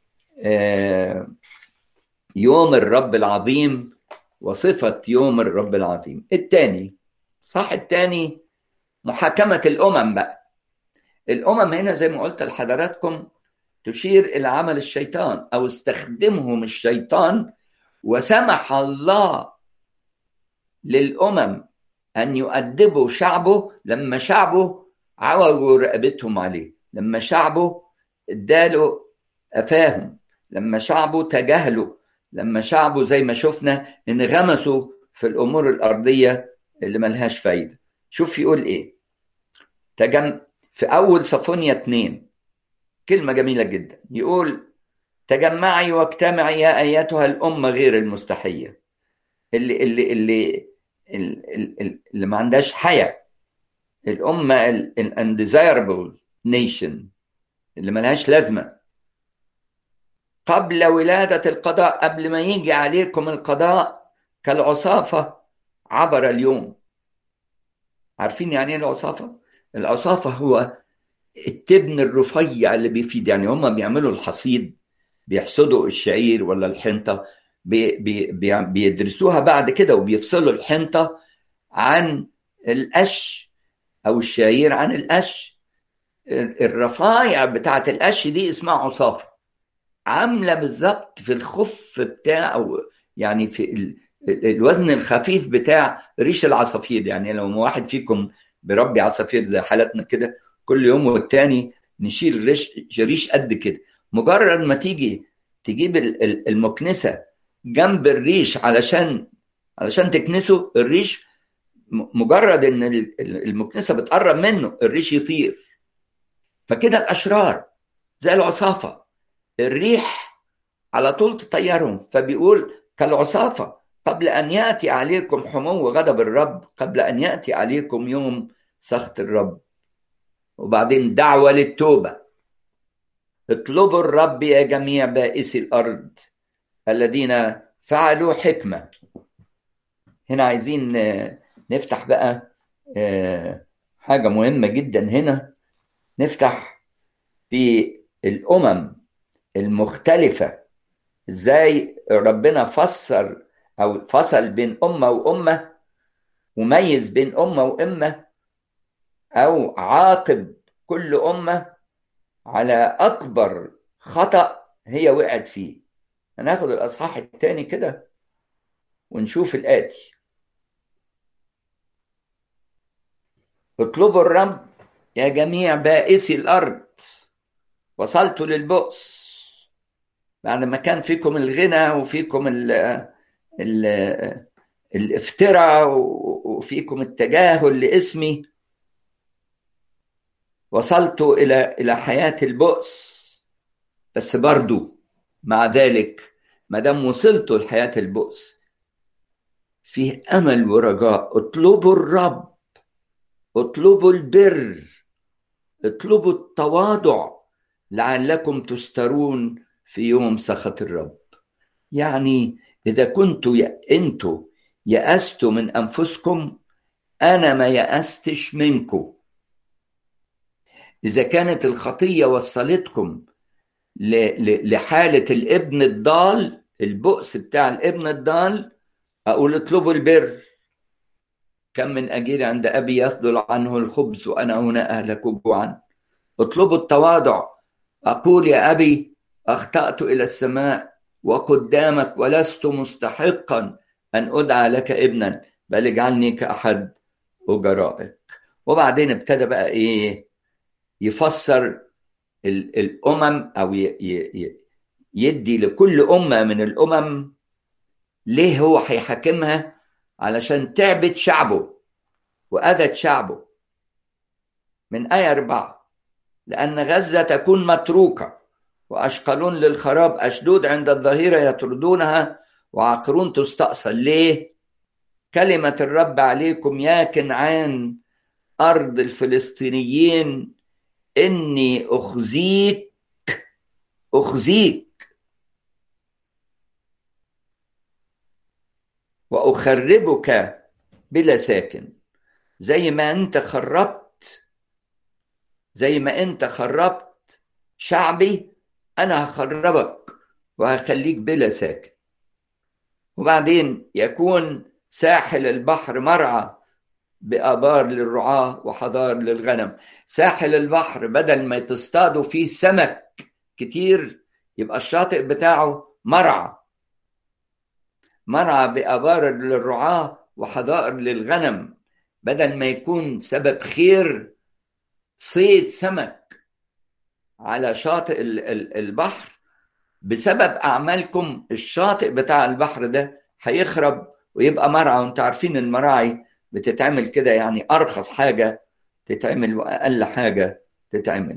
آه يوم الرب العظيم وصفة يوم الرب العظيم الثاني صح الثاني محاكمة الأمم بقى الأمم هنا زي ما قلت لحضراتكم تشير إلى عمل الشيطان أو استخدمهم الشيطان وسمح الله للأمم أن يؤدبوا شعبه لما شعبه عوجوا رقبتهم عليه لما شعبه اداله أفاهم لما شعبه تجاهلوا لما شعبه زي ما شفنا انغمسوا في الأمور الأرضية اللي ملهاش فايدة شوف يقول إيه تجم في أول صفونيا اتنين كلمة جميلة جدا يقول تجمعي واجتمعي يا أيتها الأمة غير المستحية اللي اللي اللي اللي, اللي ما عندهاش حياة الأمة الانديزايربل نيشن اللي ملهاش لازمة قبل ولادة القضاء قبل ما يجي عليكم القضاء كالعصافة عبر اليوم عارفين يعني ايه العصافة؟ العصافة هو التبن الرفيع اللي بيفيد يعني هم بيعملوا الحصيد بيحصدوا الشعير ولا الحنطة بي بي بيدرسوها بعد كده وبيفصلوا الحنطة عن القش أو الشعير عن القش الرفايع بتاعت القش دي اسمها عصافة عاملة بالظبط في الخف بتاع أو يعني في الوزن الخفيف بتاع ريش العصافير يعني لو واحد فيكم بربي عصافير زي حالتنا كده كل يوم والتاني نشيل ريش ريش قد كده مجرد ما تيجي تجيب المكنسة جنب الريش علشان علشان تكنسه الريش مجرد ان المكنسة بتقرب منه الريش يطير فكده الاشرار زي العصافة الريح على طول تطيرهم فبيقول كالعصافة قبل أن يأتي عليكم حمو غضب الرب قبل أن يأتي عليكم يوم سخط الرب وبعدين دعوة للتوبة اطلبوا الرب يا جميع بائسي الأرض الذين فعلوا حكمة هنا عايزين نفتح بقى حاجة مهمة جدا هنا نفتح في الأمم المختلفة ازاي ربنا فسر او فصل بين امه وامه وميز بين امه وامه او عاقب كل امه على اكبر خطا هي وقعت فيه هناخد الاصحاح الثاني كده ونشوف الاتي اطلبوا الرب يا جميع بائسي الارض وصلت للبؤس بعد ما كان فيكم الغنى وفيكم ال ال الافتراء وفيكم التجاهل لاسمي وصلت الى الى حياه البؤس بس برضو مع ذلك ما دام وصلت لحياه البؤس فيه امل ورجاء اطلبوا الرب اطلبوا البر اطلبوا التواضع لعلكم تسترون في يوم سخط الرب يعني إذا كنتوا يا أنتوا يأستوا من أنفسكم أنا ما يأستش منكم إذا كانت الخطية وصلتكم لحالة الابن الضال البؤس بتاع الابن الضال أقول اطلبوا البر كم من أجير عند أبي يفضل عنه الخبز وأنا هنا أهلك جوعا اطلبوا التواضع أقول يا أبي أخطأت إلى السماء وقدامك ولست مستحقا أن أدعى لك ابنا بل اجعلني كأحد أجرائك وبعدين ابتدى بقى إيه يفسر الأمم أو يدي لكل أمة من الأمم ليه هو هيحاكمها علشان تعبت شعبه وأذت شعبه من آية أربعة لأن غزة تكون متروكة وأشقلون للخراب أشدود عند الظهيرة يطردونها وعقرون تستأصل ليه؟ كلمة الرب عليكم يا كنعان أرض الفلسطينيين إني أخزيك أخزيك وأخربك بلا ساكن زي ما أنت خربت زي ما أنت خربت شعبي أنا هخربك وهخليك بلا ساكن وبعدين يكون ساحل البحر مرعى بآبار للرعاة وحضار للغنم ساحل البحر بدل ما تصطادوا فيه سمك كتير يبقى الشاطئ بتاعه مرعى مرعى بآبار للرعاة وحظائر للغنم بدل ما يكون سبب خير صيد سمك على شاطئ البحر بسبب أعمالكم الشاطئ بتاع البحر ده هيخرب ويبقى مرعى وانتوا عارفين المراعي بتتعمل كده يعني أرخص حاجة تتعمل وأقل حاجة تتعمل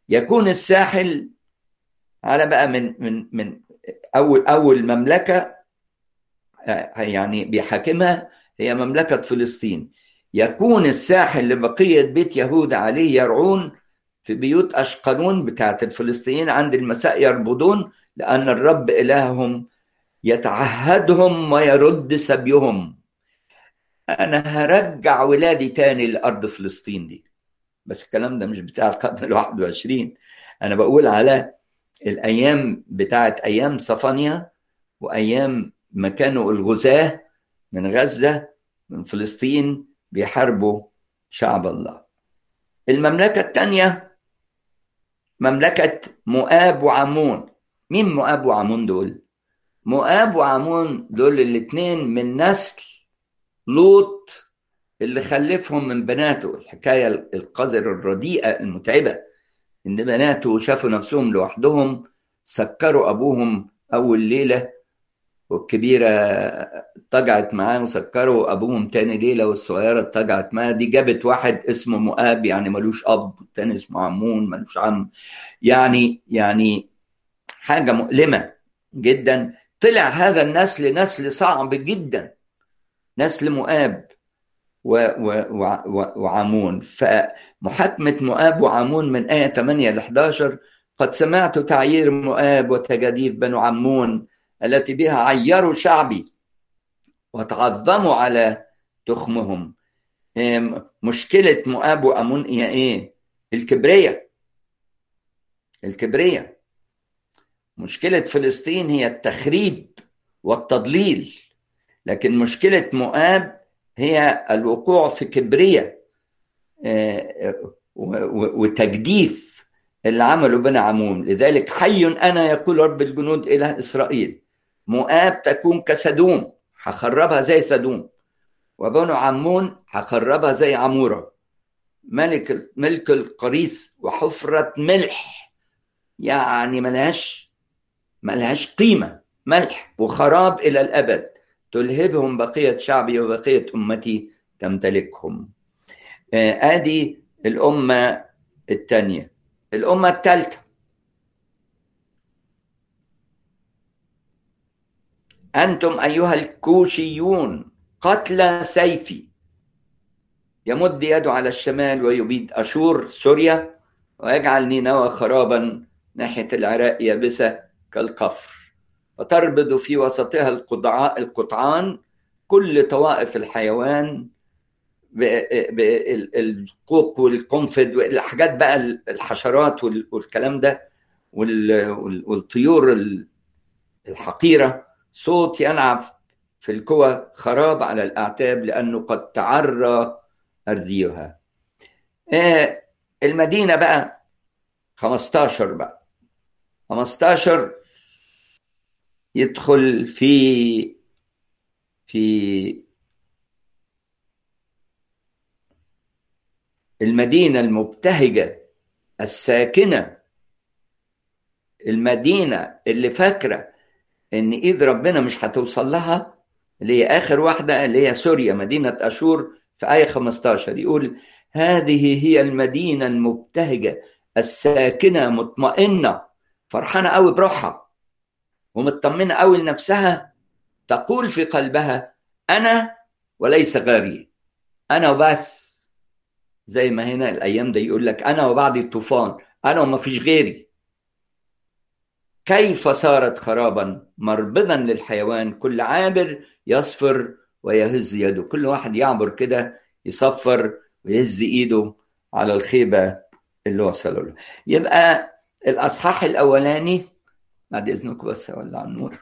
يكون الساحل على بقى من من من اول اول مملكه يعني بيحاكمها هي مملكه فلسطين يكون الساحل لبقيه بيت يهوذا عليه يرعون في بيوت اشقلون بتاعت الفلسطينيين عند المساء يربضون لان الرب الههم يتعهدهم ويرد سبيهم انا هرجع ولادي تاني لارض فلسطين دي بس الكلام ده مش بتاع القرن ال 21 انا بقول على الايام بتاعت ايام صفانيا وايام ما كانوا الغزاه من غزه من فلسطين بيحاربوا شعب الله المملكه الثانيه مملكه مؤاب وعمون مين مؤاب وعمون دول مؤاب وعمون دول الاثنين من نسل لوط اللي خلفهم من بناته الحكاية القذر الرديئة المتعبة إن بناته شافوا نفسهم لوحدهم سكروا أبوهم أول ليلة والكبيرة اتجعت معاه وسكروا أبوهم تاني ليلة والصغيرة اتجعت معاه دي جابت واحد اسمه مؤاب يعني ملوش أب والتاني اسمه عمون ملوش عم يعني يعني حاجة مؤلمة جدا طلع هذا النسل نسل صعب جدا نسل مؤاب و و و وعمون فمحاكمة مؤاب وعمون من آية 8 ل 11 قد سمعت تعيير مؤاب وتجاديف بنو عمون التي بها عيروا شعبي وتعظموا على تخمهم مشكلة مؤاب وعمون هي إيه؟ الكبرية الكبرية مشكلة فلسطين هي التخريب والتضليل لكن مشكلة مؤاب هي الوقوع في كبرية وتجديف اللي عمله بني عمون لذلك حي أنا يقول رب الجنود إله إسرائيل مؤاب تكون كسدوم هخربها زي سدوم وبنو عمون هخربها زي عمورة ملك ملك القريس وحفرة ملح يعني ملهاش ملهاش قيمة ملح وخراب إلى الأبد تلهبهم بقية شعبي وبقية أمتي تمتلكهم آدي الأمة الثانية الأمة الثالثة أنتم أيها الكوشيون قتلى سيفي يمد يده على الشمال ويبيد أشور سوريا ويجعل نينوى خرابا ناحية العراق يابسة كالقفر وتربض في وسطها القطعاء القطعان كل طوائف الحيوان بالقوق والقنفذ والحاجات بقى الحشرات والكلام ده والطيور الحقيرة صوت ينعب في الكوى خراب على الأعتاب لأنه قد تعرى أرزيها المدينة بقى 15 بقى 15 يدخل في في المدينة المبتهجة الساكنة المدينة اللي فاكرة إن إيد ربنا مش هتوصل لها اللي هي آخر واحدة اللي هي سوريا مدينة أشور في آية 15 يقول هذه هي المدينة المبتهجة الساكنة مطمئنة فرحانة قوي بروحها ومطمنة قوي لنفسها تقول في قلبها أنا وليس غيري أنا وبس زي ما هنا الأيام ده يقول لك أنا وبعد الطوفان أنا وما فيش غيري كيف صارت خرابا مربضا للحيوان كل عابر يصفر ويهز يده كل واحد يعبر كده يصفر ويهز ايده على الخيبة اللي وصلوا له يبقى الأصحاح الأولاني بعد إذنك بس أولع النور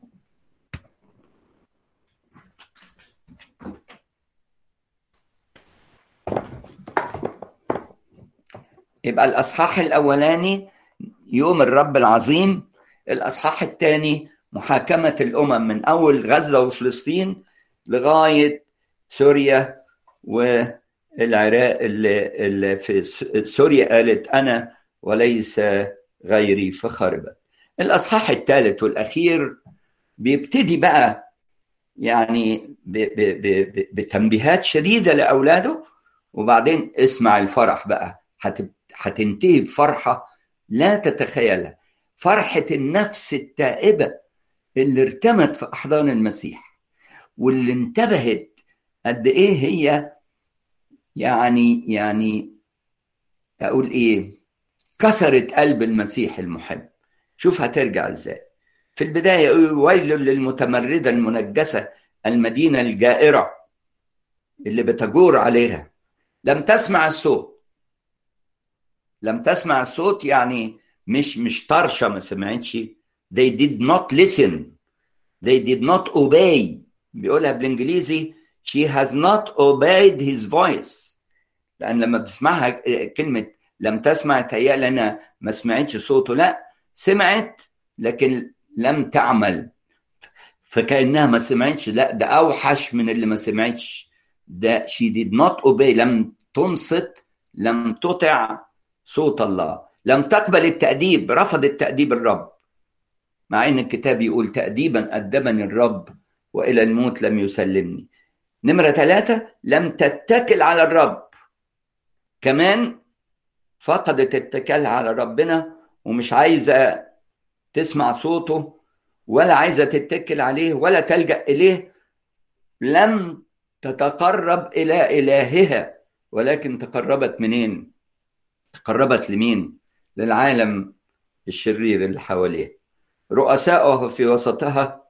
يبقى الأصحاح الأولاني يوم الرب العظيم الأصحاح الثاني محاكمة الأمم من أول غزة وفلسطين لغاية سوريا والعراق اللي, اللي في سوريا قالت أنا وليس غيري فخربت الأصحاح الثالث والأخير بيبتدي بقى يعني بتنبيهات شديدة لأولاده وبعدين اسمع الفرح بقى هتنتهي بفرحة لا تتخيلها فرحة النفس التائبة اللي ارتمت في أحضان المسيح واللي انتبهت قد إيه هي يعني يعني أقول إيه كسرت قلب المسيح المحب شوف هترجع إزاي في البداية يقول ويل للمتمردة المنجسة المدينة الجائرة اللي بتجور عليها لم تسمع الصوت لم تسمع الصوت يعني مش مش طرشة ما سمعتش they did not listen they did not obey بيقولها بالانجليزي she has not obeyed his voice لان لما بتسمعها كلمة لم تسمع تهيأ انا ما سمعتش صوته لا سمعت لكن لم تعمل فكأنها ما سمعتش لا ده أوحش من اللي ما سمعتش ده she did not obey لم تنصت لم تطع صوت الله لم تقبل التأديب رفضت تأديب الرب مع ان الكتاب يقول تأديبا أدبني الرب وإلى الموت لم يسلمني نمرة ثلاثة لم تتكل على الرب كمان فقدت التكال على ربنا ومش عايزة تسمع صوته ولا عايزة تتكل عليه ولا تلجأ إليه لم تتقرب إلى إلهها ولكن تقربت منين؟ تقربت لمين؟ للعالم الشرير اللي حواليه رؤساؤه في وسطها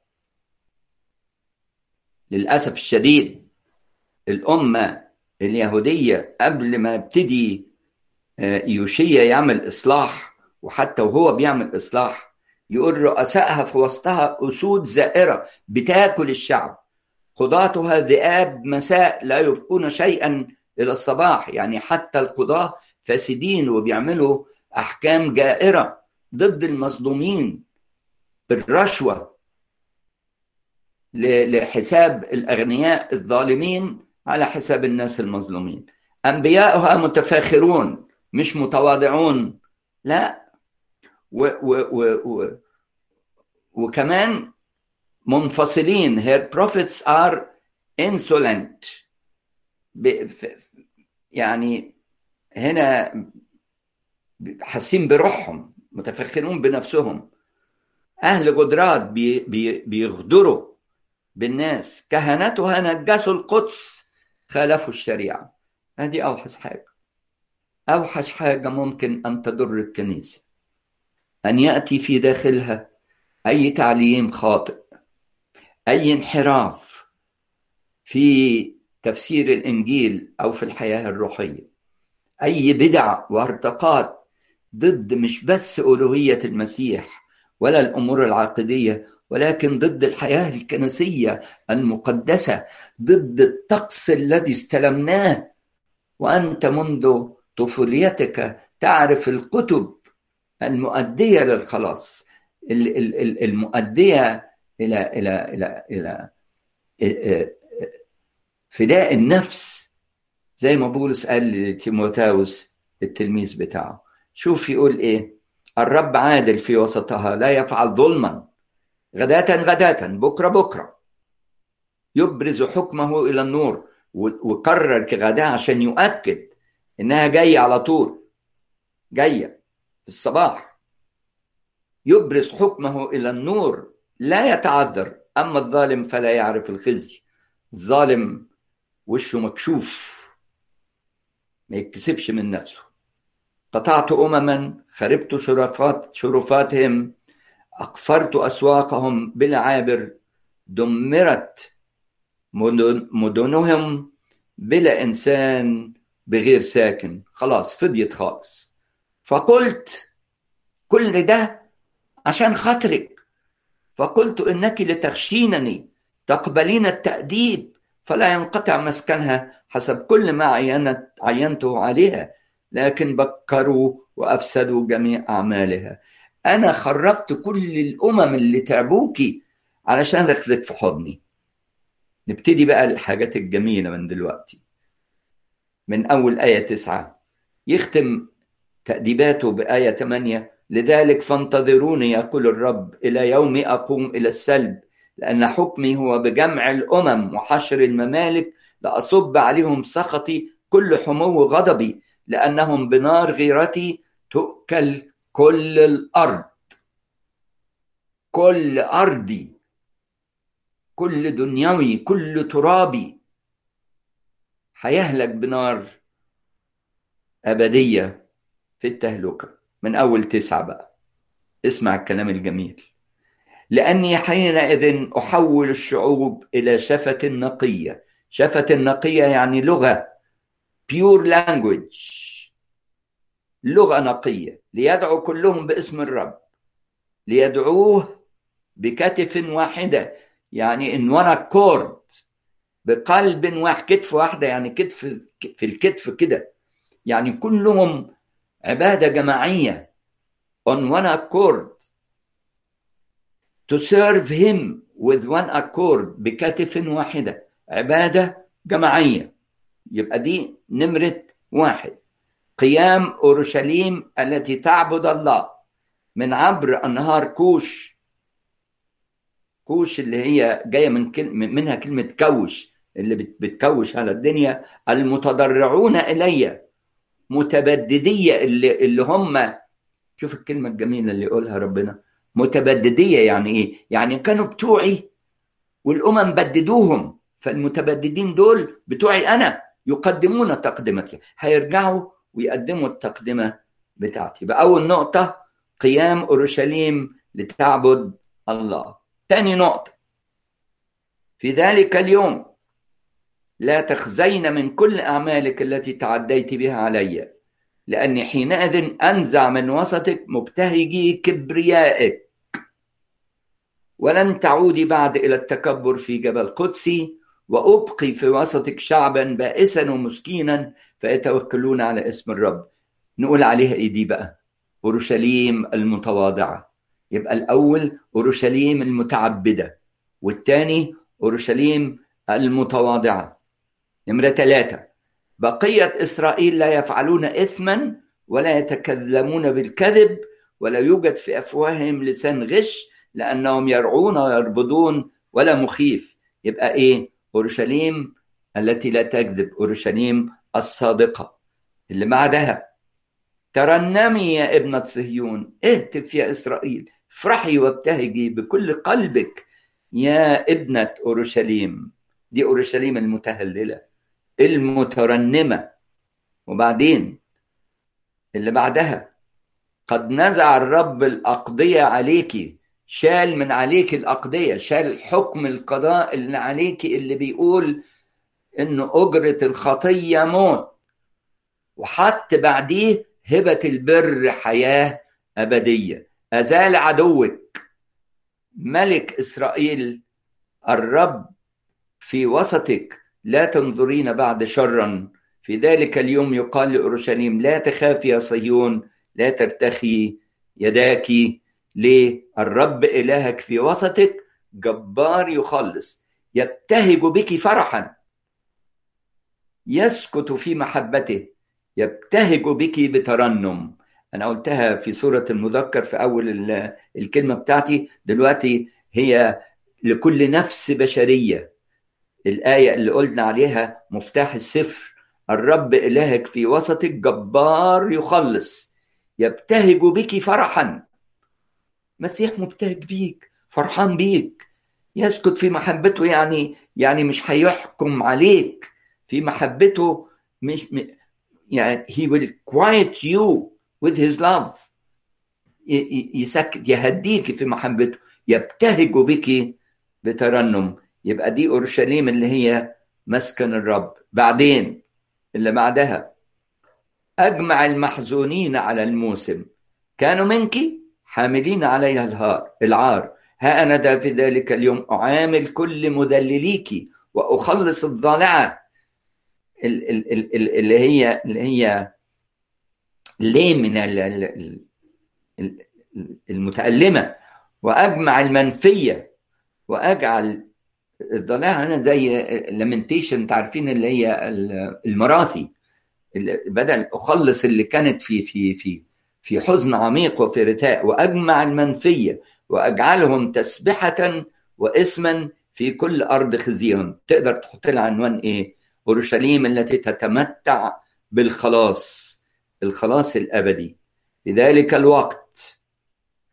للأسف الشديد الأمة اليهودية قبل ما ابتدي يوشيا يعمل إصلاح وحتى وهو بيعمل إصلاح يقول رؤسائها في وسطها أسود زائرة بتاكل الشعب قضاتها ذئاب مساء لا يبقون شيئا إلى الصباح يعني حتى القضاة فاسدين وبيعملوا أحكام جائرة ضد المظلومين بالرشوة لحساب الأغنياء الظالمين على حساب الناس المظلومين أنبياؤها متفاخرون مش متواضعون لا و و و و وكمان منفصلين her prophets are insolent يعني هنا حاسين بروحهم متفخرون بنفسهم أهل غدرات بي بي بيغدروا بالناس كهنتها نجسوا القدس خالفوا الشريعة هذه أوحش حاجة أوحش حاجة ممكن أن تضر الكنيسة أن يأتي في داخلها أي تعليم خاطئ أي انحراف في تفسير الإنجيل أو في الحياة الروحية أي بدع وارتقاء ضد مش بس ألوهية المسيح ولا الأمور العقدية ولكن ضد الحياة الكنسية المقدسة ضد الطقس الذي استلمناه وأنت منذ طفوليتك تعرف الكتب المؤدية للخلاص المؤدية إلى إلى إلى إلى فداء النفس زي ما بولس قال لتيموثاوس التلميذ بتاعه شوف يقول إيه الرب عادل في وسطها لا يفعل ظلما غداة غداة بكرة بكرة يبرز حكمه إلى النور وكرر كغداة عشان يؤكد إنها جاية على طول جاية في الصباح يبرز حكمه إلى النور لا يتعذر أما الظالم فلا يعرف الخزي الظالم وشه مكشوف ما يتكسفش من نفسه قطعت أمما خربت شرفات شرفاتهم أقفرت أسواقهم بالعابر دمرت مدن مدنهم بلا إنسان بغير ساكن خلاص فضيت خالص فقلت كل ده عشان خاطرك فقلت إنك لتخشينني تقبلين التأديب فلا ينقطع مسكنها حسب كل ما عينت عينته عليها لكن بكروا وأفسدوا جميع أعمالها أنا خربت كل الأمم اللي تعبوكي علشان أخذك في حضني نبتدي بقى الحاجات الجميلة من دلوقتي من أول آية تسعة يختم تأديباته بآية 8 لذلك فانتظروني يقول الرب إلى يوم أقوم إلى السلب لأن حكمي هو بجمع الأمم وحشر الممالك لأصب عليهم سخطي كل حمو غضبي لأنهم بنار غيرتي تؤكل كل الارض كل ارضي كل دنيوي كل ترابي هيهلك بنار ابديه في التهلكه من اول تسعه بقى اسمع الكلام الجميل لاني حينئذ احول الشعوب الى شفه نقيه شفه نقيه يعني لغه pure language لغه نقيه ليدعو كلهم باسم الرب ليدعوه بكتف واحده يعني ان وانا كورد بقلب واحد كتف واحده يعني كتف في الكتف كده يعني كلهم عباده جماعيه on one accord to serve him with one accord بكتف واحده عباده جماعيه يبقى دي نمره واحد قيام اورشليم التي تعبد الله من عبر انهار كوش كوش اللي هي جايه من كلمة منها كلمه كوش اللي بتكوش على الدنيا المتضرعون الي متبدديه اللي اللي هم شوف الكلمه الجميله اللي يقولها ربنا متبدديه يعني ايه؟ يعني كانوا بتوعي والامم بددوهم فالمتبددين دول بتوعي انا يقدمون تقدمتي هيرجعوا ويقدموا التقدمه بتاعتي بأول نقطه قيام اورشليم لتعبد الله ثاني نقطه في ذلك اليوم لا تخزين من كل اعمالك التي تعديت بها علي لاني حينئذ انزع من وسطك مبتهجي كبريائك ولن تعودي بعد الى التكبر في جبل قدسي وابقي في وسطك شعبا بائسا ومسكينا فيتوكلون على اسم الرب نقول عليها ايه دي بقى اورشليم المتواضعه يبقى الاول اورشليم المتعبده والثاني اورشليم المتواضعه نمره ثلاثه بقيه اسرائيل لا يفعلون اثما ولا يتكلمون بالكذب ولا يوجد في افواههم لسان غش لانهم يرعون ويربضون ولا مخيف يبقى ايه اورشليم التي لا تكذب اورشليم الصادقه اللي بعدها ترنمي يا ابنة صهيون اهتف يا إسرائيل افرحي وابتهجي بكل قلبك يا ابنة أورشليم دي أورشليم المتهللة المترنمة وبعدين اللي بعدها قد نزع الرب الأقضية عليكي شال من عليك الأقضية شال حكم القضاء اللي عليك اللي بيقول إن أجرة الخطية موت وحط بعديه هبة البر حياة أبدية أزال عدوك ملك إسرائيل الرب في وسطك لا تنظرين بعد شرا في ذلك اليوم يقال لأورشليم لا تخافي يا صهيون لا ترتخي يداك ليه الرب إلهك في وسطك جبار يخلص يبتهج بك فرحا يسكت في محبته يبتهج بك بترنم أنا قلتها في سورة المذكر في أول الكلمة بتاعتي دلوقتي هي لكل نفس بشرية الآية اللي قلنا عليها مفتاح السفر الرب إلهك في وسطك جبار يخلص يبتهج بك فرحا مسيح مبتهج بيك فرحان بيك يسكت في محبته يعني يعني مش هيحكم عليك في محبته مش يعني he will quiet you with his love يسكت يهديك في محبته يبتهج بك بترنم يبقى دي اورشليم اللي هي مسكن الرب بعدين اللي بعدها اجمع المحزونين على الموسم كانوا منك حاملين عليها الهار العار ها انا ذا في ذلك اليوم اعامل كل مدلليك واخلص الضالعه اللي هي اللي هي ليه من المتألمة وأجمع المنفية وأجعل الضلاع هنا زي لامنتيشن انت عارفين اللي هي المراثي بدل أخلص اللي كانت في في في في حزن عميق وفي رثاء وأجمع المنفية وأجعلهم تسبحة واسما في كل أرض خزيهم تقدر تحط لها عنوان إيه؟ اورشليم التي تتمتع بالخلاص الخلاص الابدي في ذلك الوقت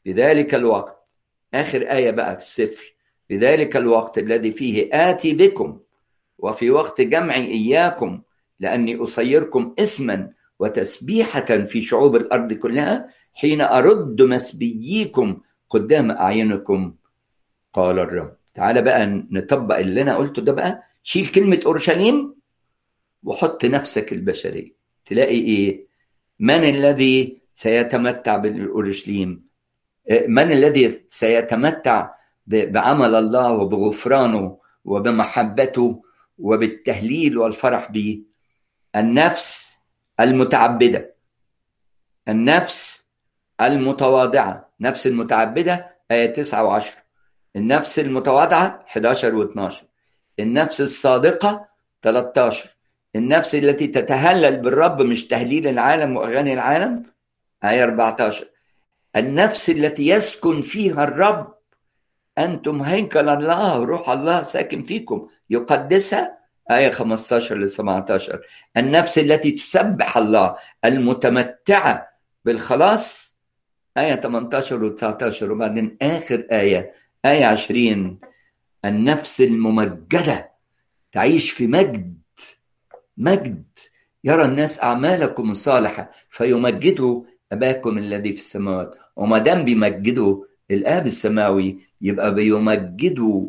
في ذلك الوقت آخر آية بقى في السفر في ذلك الوقت الذي فيه آتي بكم وفي وقت جمعي إياكم لأني أصيركم اسما وتسبيحة في شعوب الأرض كلها حين أرد مسبييكم قدام أعينكم قال الرب تعالى بقى نطبق اللي أنا قلته ده بقى شيل كلمة أورشليم وحط نفسك البشرية تلاقي إيه من الذي سيتمتع بالأورشليم من الذي سيتمتع بعمل الله وبغفرانه وبمحبته وبالتهليل والفرح به النفس المتعبدة النفس المتواضعة نفس المتعبدة آية 9 و10 النفس المتواضعة 11 و12 النفس الصادقة 13 النفس التي تتهلل بالرب مش تهليل العالم وأغاني العالم آية 14 النفس التي يسكن فيها الرب أنتم هيكل الله روح الله ساكن فيكم يقدسها آية 15 ل 17 النفس التي تسبح الله المتمتعة بالخلاص آية 18 و 19 وبعدين آخر آية آية 20 النفس الممجدة تعيش في مجد مجد يرى الناس أعمالكم الصالحة فيمجدوا أباكم الذي في السماوات وما دام بيمجدوا الآب السماوي يبقى بيمجدوا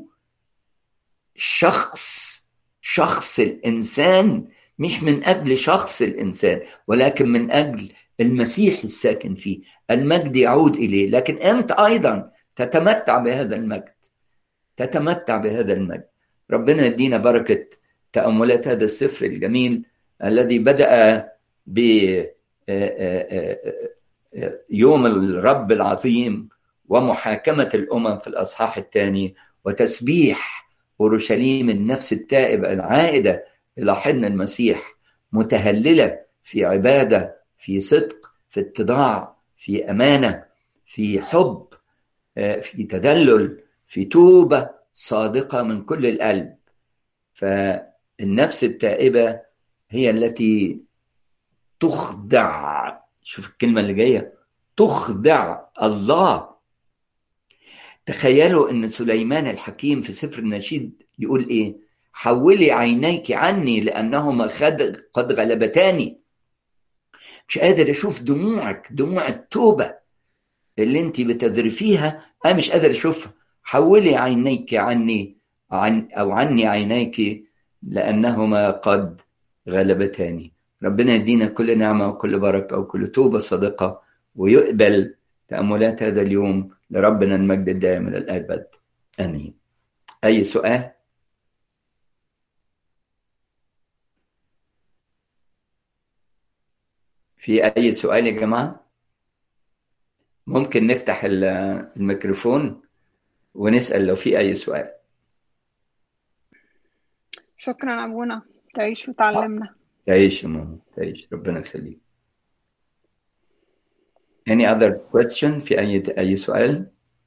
شخص شخص الإنسان مش من أجل شخص الإنسان ولكن من أجل المسيح الساكن فيه المجد يعود إليه لكن أنت أيضا تتمتع بهذا المجد تتمتع بهذا المجد ربنا يدينا بركة تأملات هذا السفر الجميل الذي بدأ ب يوم الرب العظيم ومحاكمة الأمم في الأصحاح الثاني وتسبيح أورشليم النفس التائبة العائدة إلى حضن المسيح متهللة في عبادة في صدق في اتضاع في أمانة في حب في تدلل في توبة صادقة من كل القلب فالنفس التائبة هي التي تخضع شوف الكلمة اللي جاية تخضع الله تخيلوا ان سليمان الحكيم في سفر النشيد يقول ايه حولي عينيك عني لانهما قد غلبتاني مش قادر اشوف دموعك دموع التوبه اللي انت بتذرفيها انا مش قادر اشوفها حولي عينيك عني عن او عني عينيك لانهما قد غلبتاني ربنا يدينا كل نعمه وكل بركه وكل توبه صادقه ويقبل تاملات هذا اليوم لربنا المجد الدائم الى الابد امين اي سؤال في اي سؤال يا جماعه ممكن نفتح الميكروفون ونسال لو في اي سؤال شكرا ابونا تعيش وتعلمنا تعيش يا ماما تعيش ربنا يخليك any other question في اي اي سؤال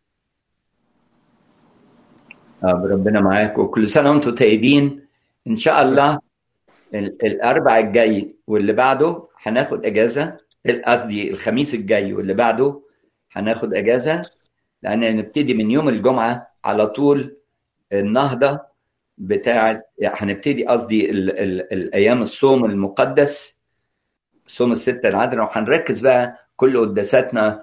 آه ربنا معاك وكل سنه وانتم طيبين ان شاء الله الاربع الجاي واللي بعده هناخد اجازه قصدي الخميس الجاي واللي بعده هناخد اجازه لان نبتدي من يوم الجمعه على طول النهضه بتاعه هنبتدي قصدي الايام الصوم المقدس صوم الستة العذراء وهنركز بقى كل قداساتنا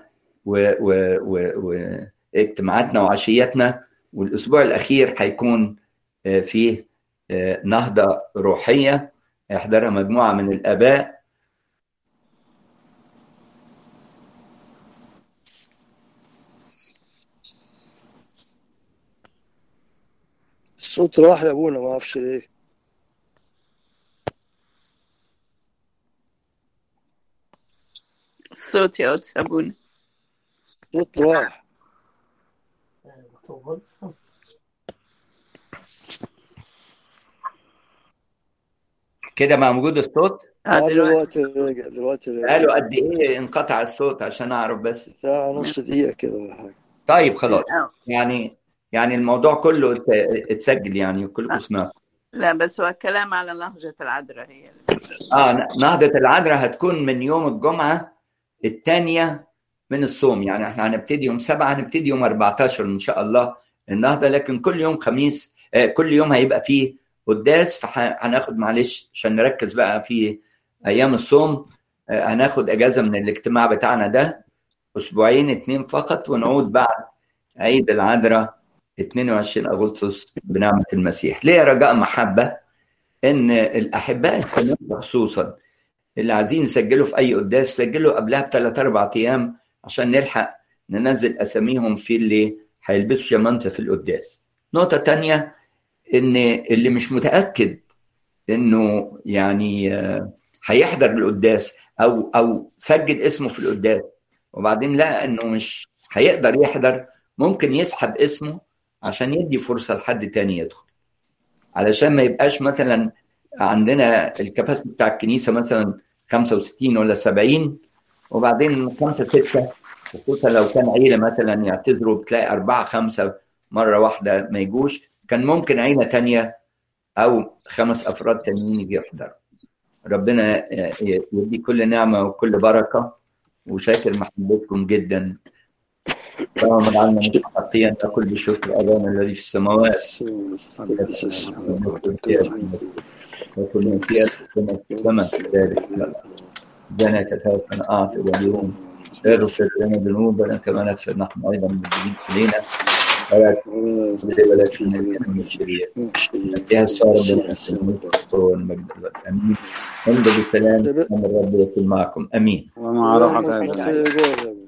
واجتماعاتنا وعشياتنا والاسبوع الاخير هيكون فيه نهضه روحيه يحضرها مجموعه من الاباء الصوت راح يا ابونا ما اعرفش ليه الصوت يا قدس ابونا الصوت راح كده مع وجود الصوت اه دلوقتي دلوقتي راجع دلوقتي راجع قالوا قد ايه انقطع الصوت عشان اعرف بس ساعة نص دقيقة كده ولا حاجة طيب خلاص آه. يعني يعني الموضوع كله ات- اتسجل يعني كلكم سمعتوا لا بس هو الكلام على لهجة العذراء هي اللي- اه نهضة العذراء هتكون من يوم الجمعة الثانية من الصوم يعني احنا هنبتدي يوم سبعة هنبتدي يوم 14 ان شاء الله النهارده لكن كل يوم خميس آه، كل يوم هيبقى فيه قداس فهناخد معلش عشان نركز بقى في ايام الصوم آه، هناخد اجازه من الاجتماع بتاعنا ده اسبوعين اتنين فقط ونعود بعد عيد العذراء 22 اغسطس بنعمه المسيح ليه رجاء محبه ان الاحباء الشباب خصوصا اللي عايزين يسجلوا في اي قداس سجلوا قبلها بثلاث اربع ايام عشان نلحق ننزل اساميهم في اللي هيلبسوا شمامسه في القداس نقطه تانية ان اللي مش متاكد انه يعني آه، هيحضر القداس او او سجل اسمه في القداس وبعدين لقى انه مش هيقدر يحضر ممكن يسحب اسمه عشان يدي فرصه لحد تاني يدخل علشان ما يبقاش مثلا عندنا الكباسيتي بتاع الكنيسه مثلا 65 ولا 70 وبعدين خمسه سته خصوصا لو كان عيله مثلا يعتذروا بتلاقي اربعه خمسه مره واحده ما يجوش كان ممكن عيله تانية او خمس افراد تانيين يجي يحضروا ربنا يدي كل نعمه وكل بركه وشاكر محبتكم جدا اللهم اجعلنا مستحقين نقول بشكر ابانا الذي في السماوات وكل في كما كما كذلك ربنا كتابنا اعطي اليوم اغفر لنا ذنوبنا كما نغفر نحن ايضا المذنبين الينا ولا تخزي ولا تكلنا من الشرير فيها الصار بالمسلمين والمجد امين امضوا بسلام من الرب يكون معكم امين ومع روحك أيضا أيضا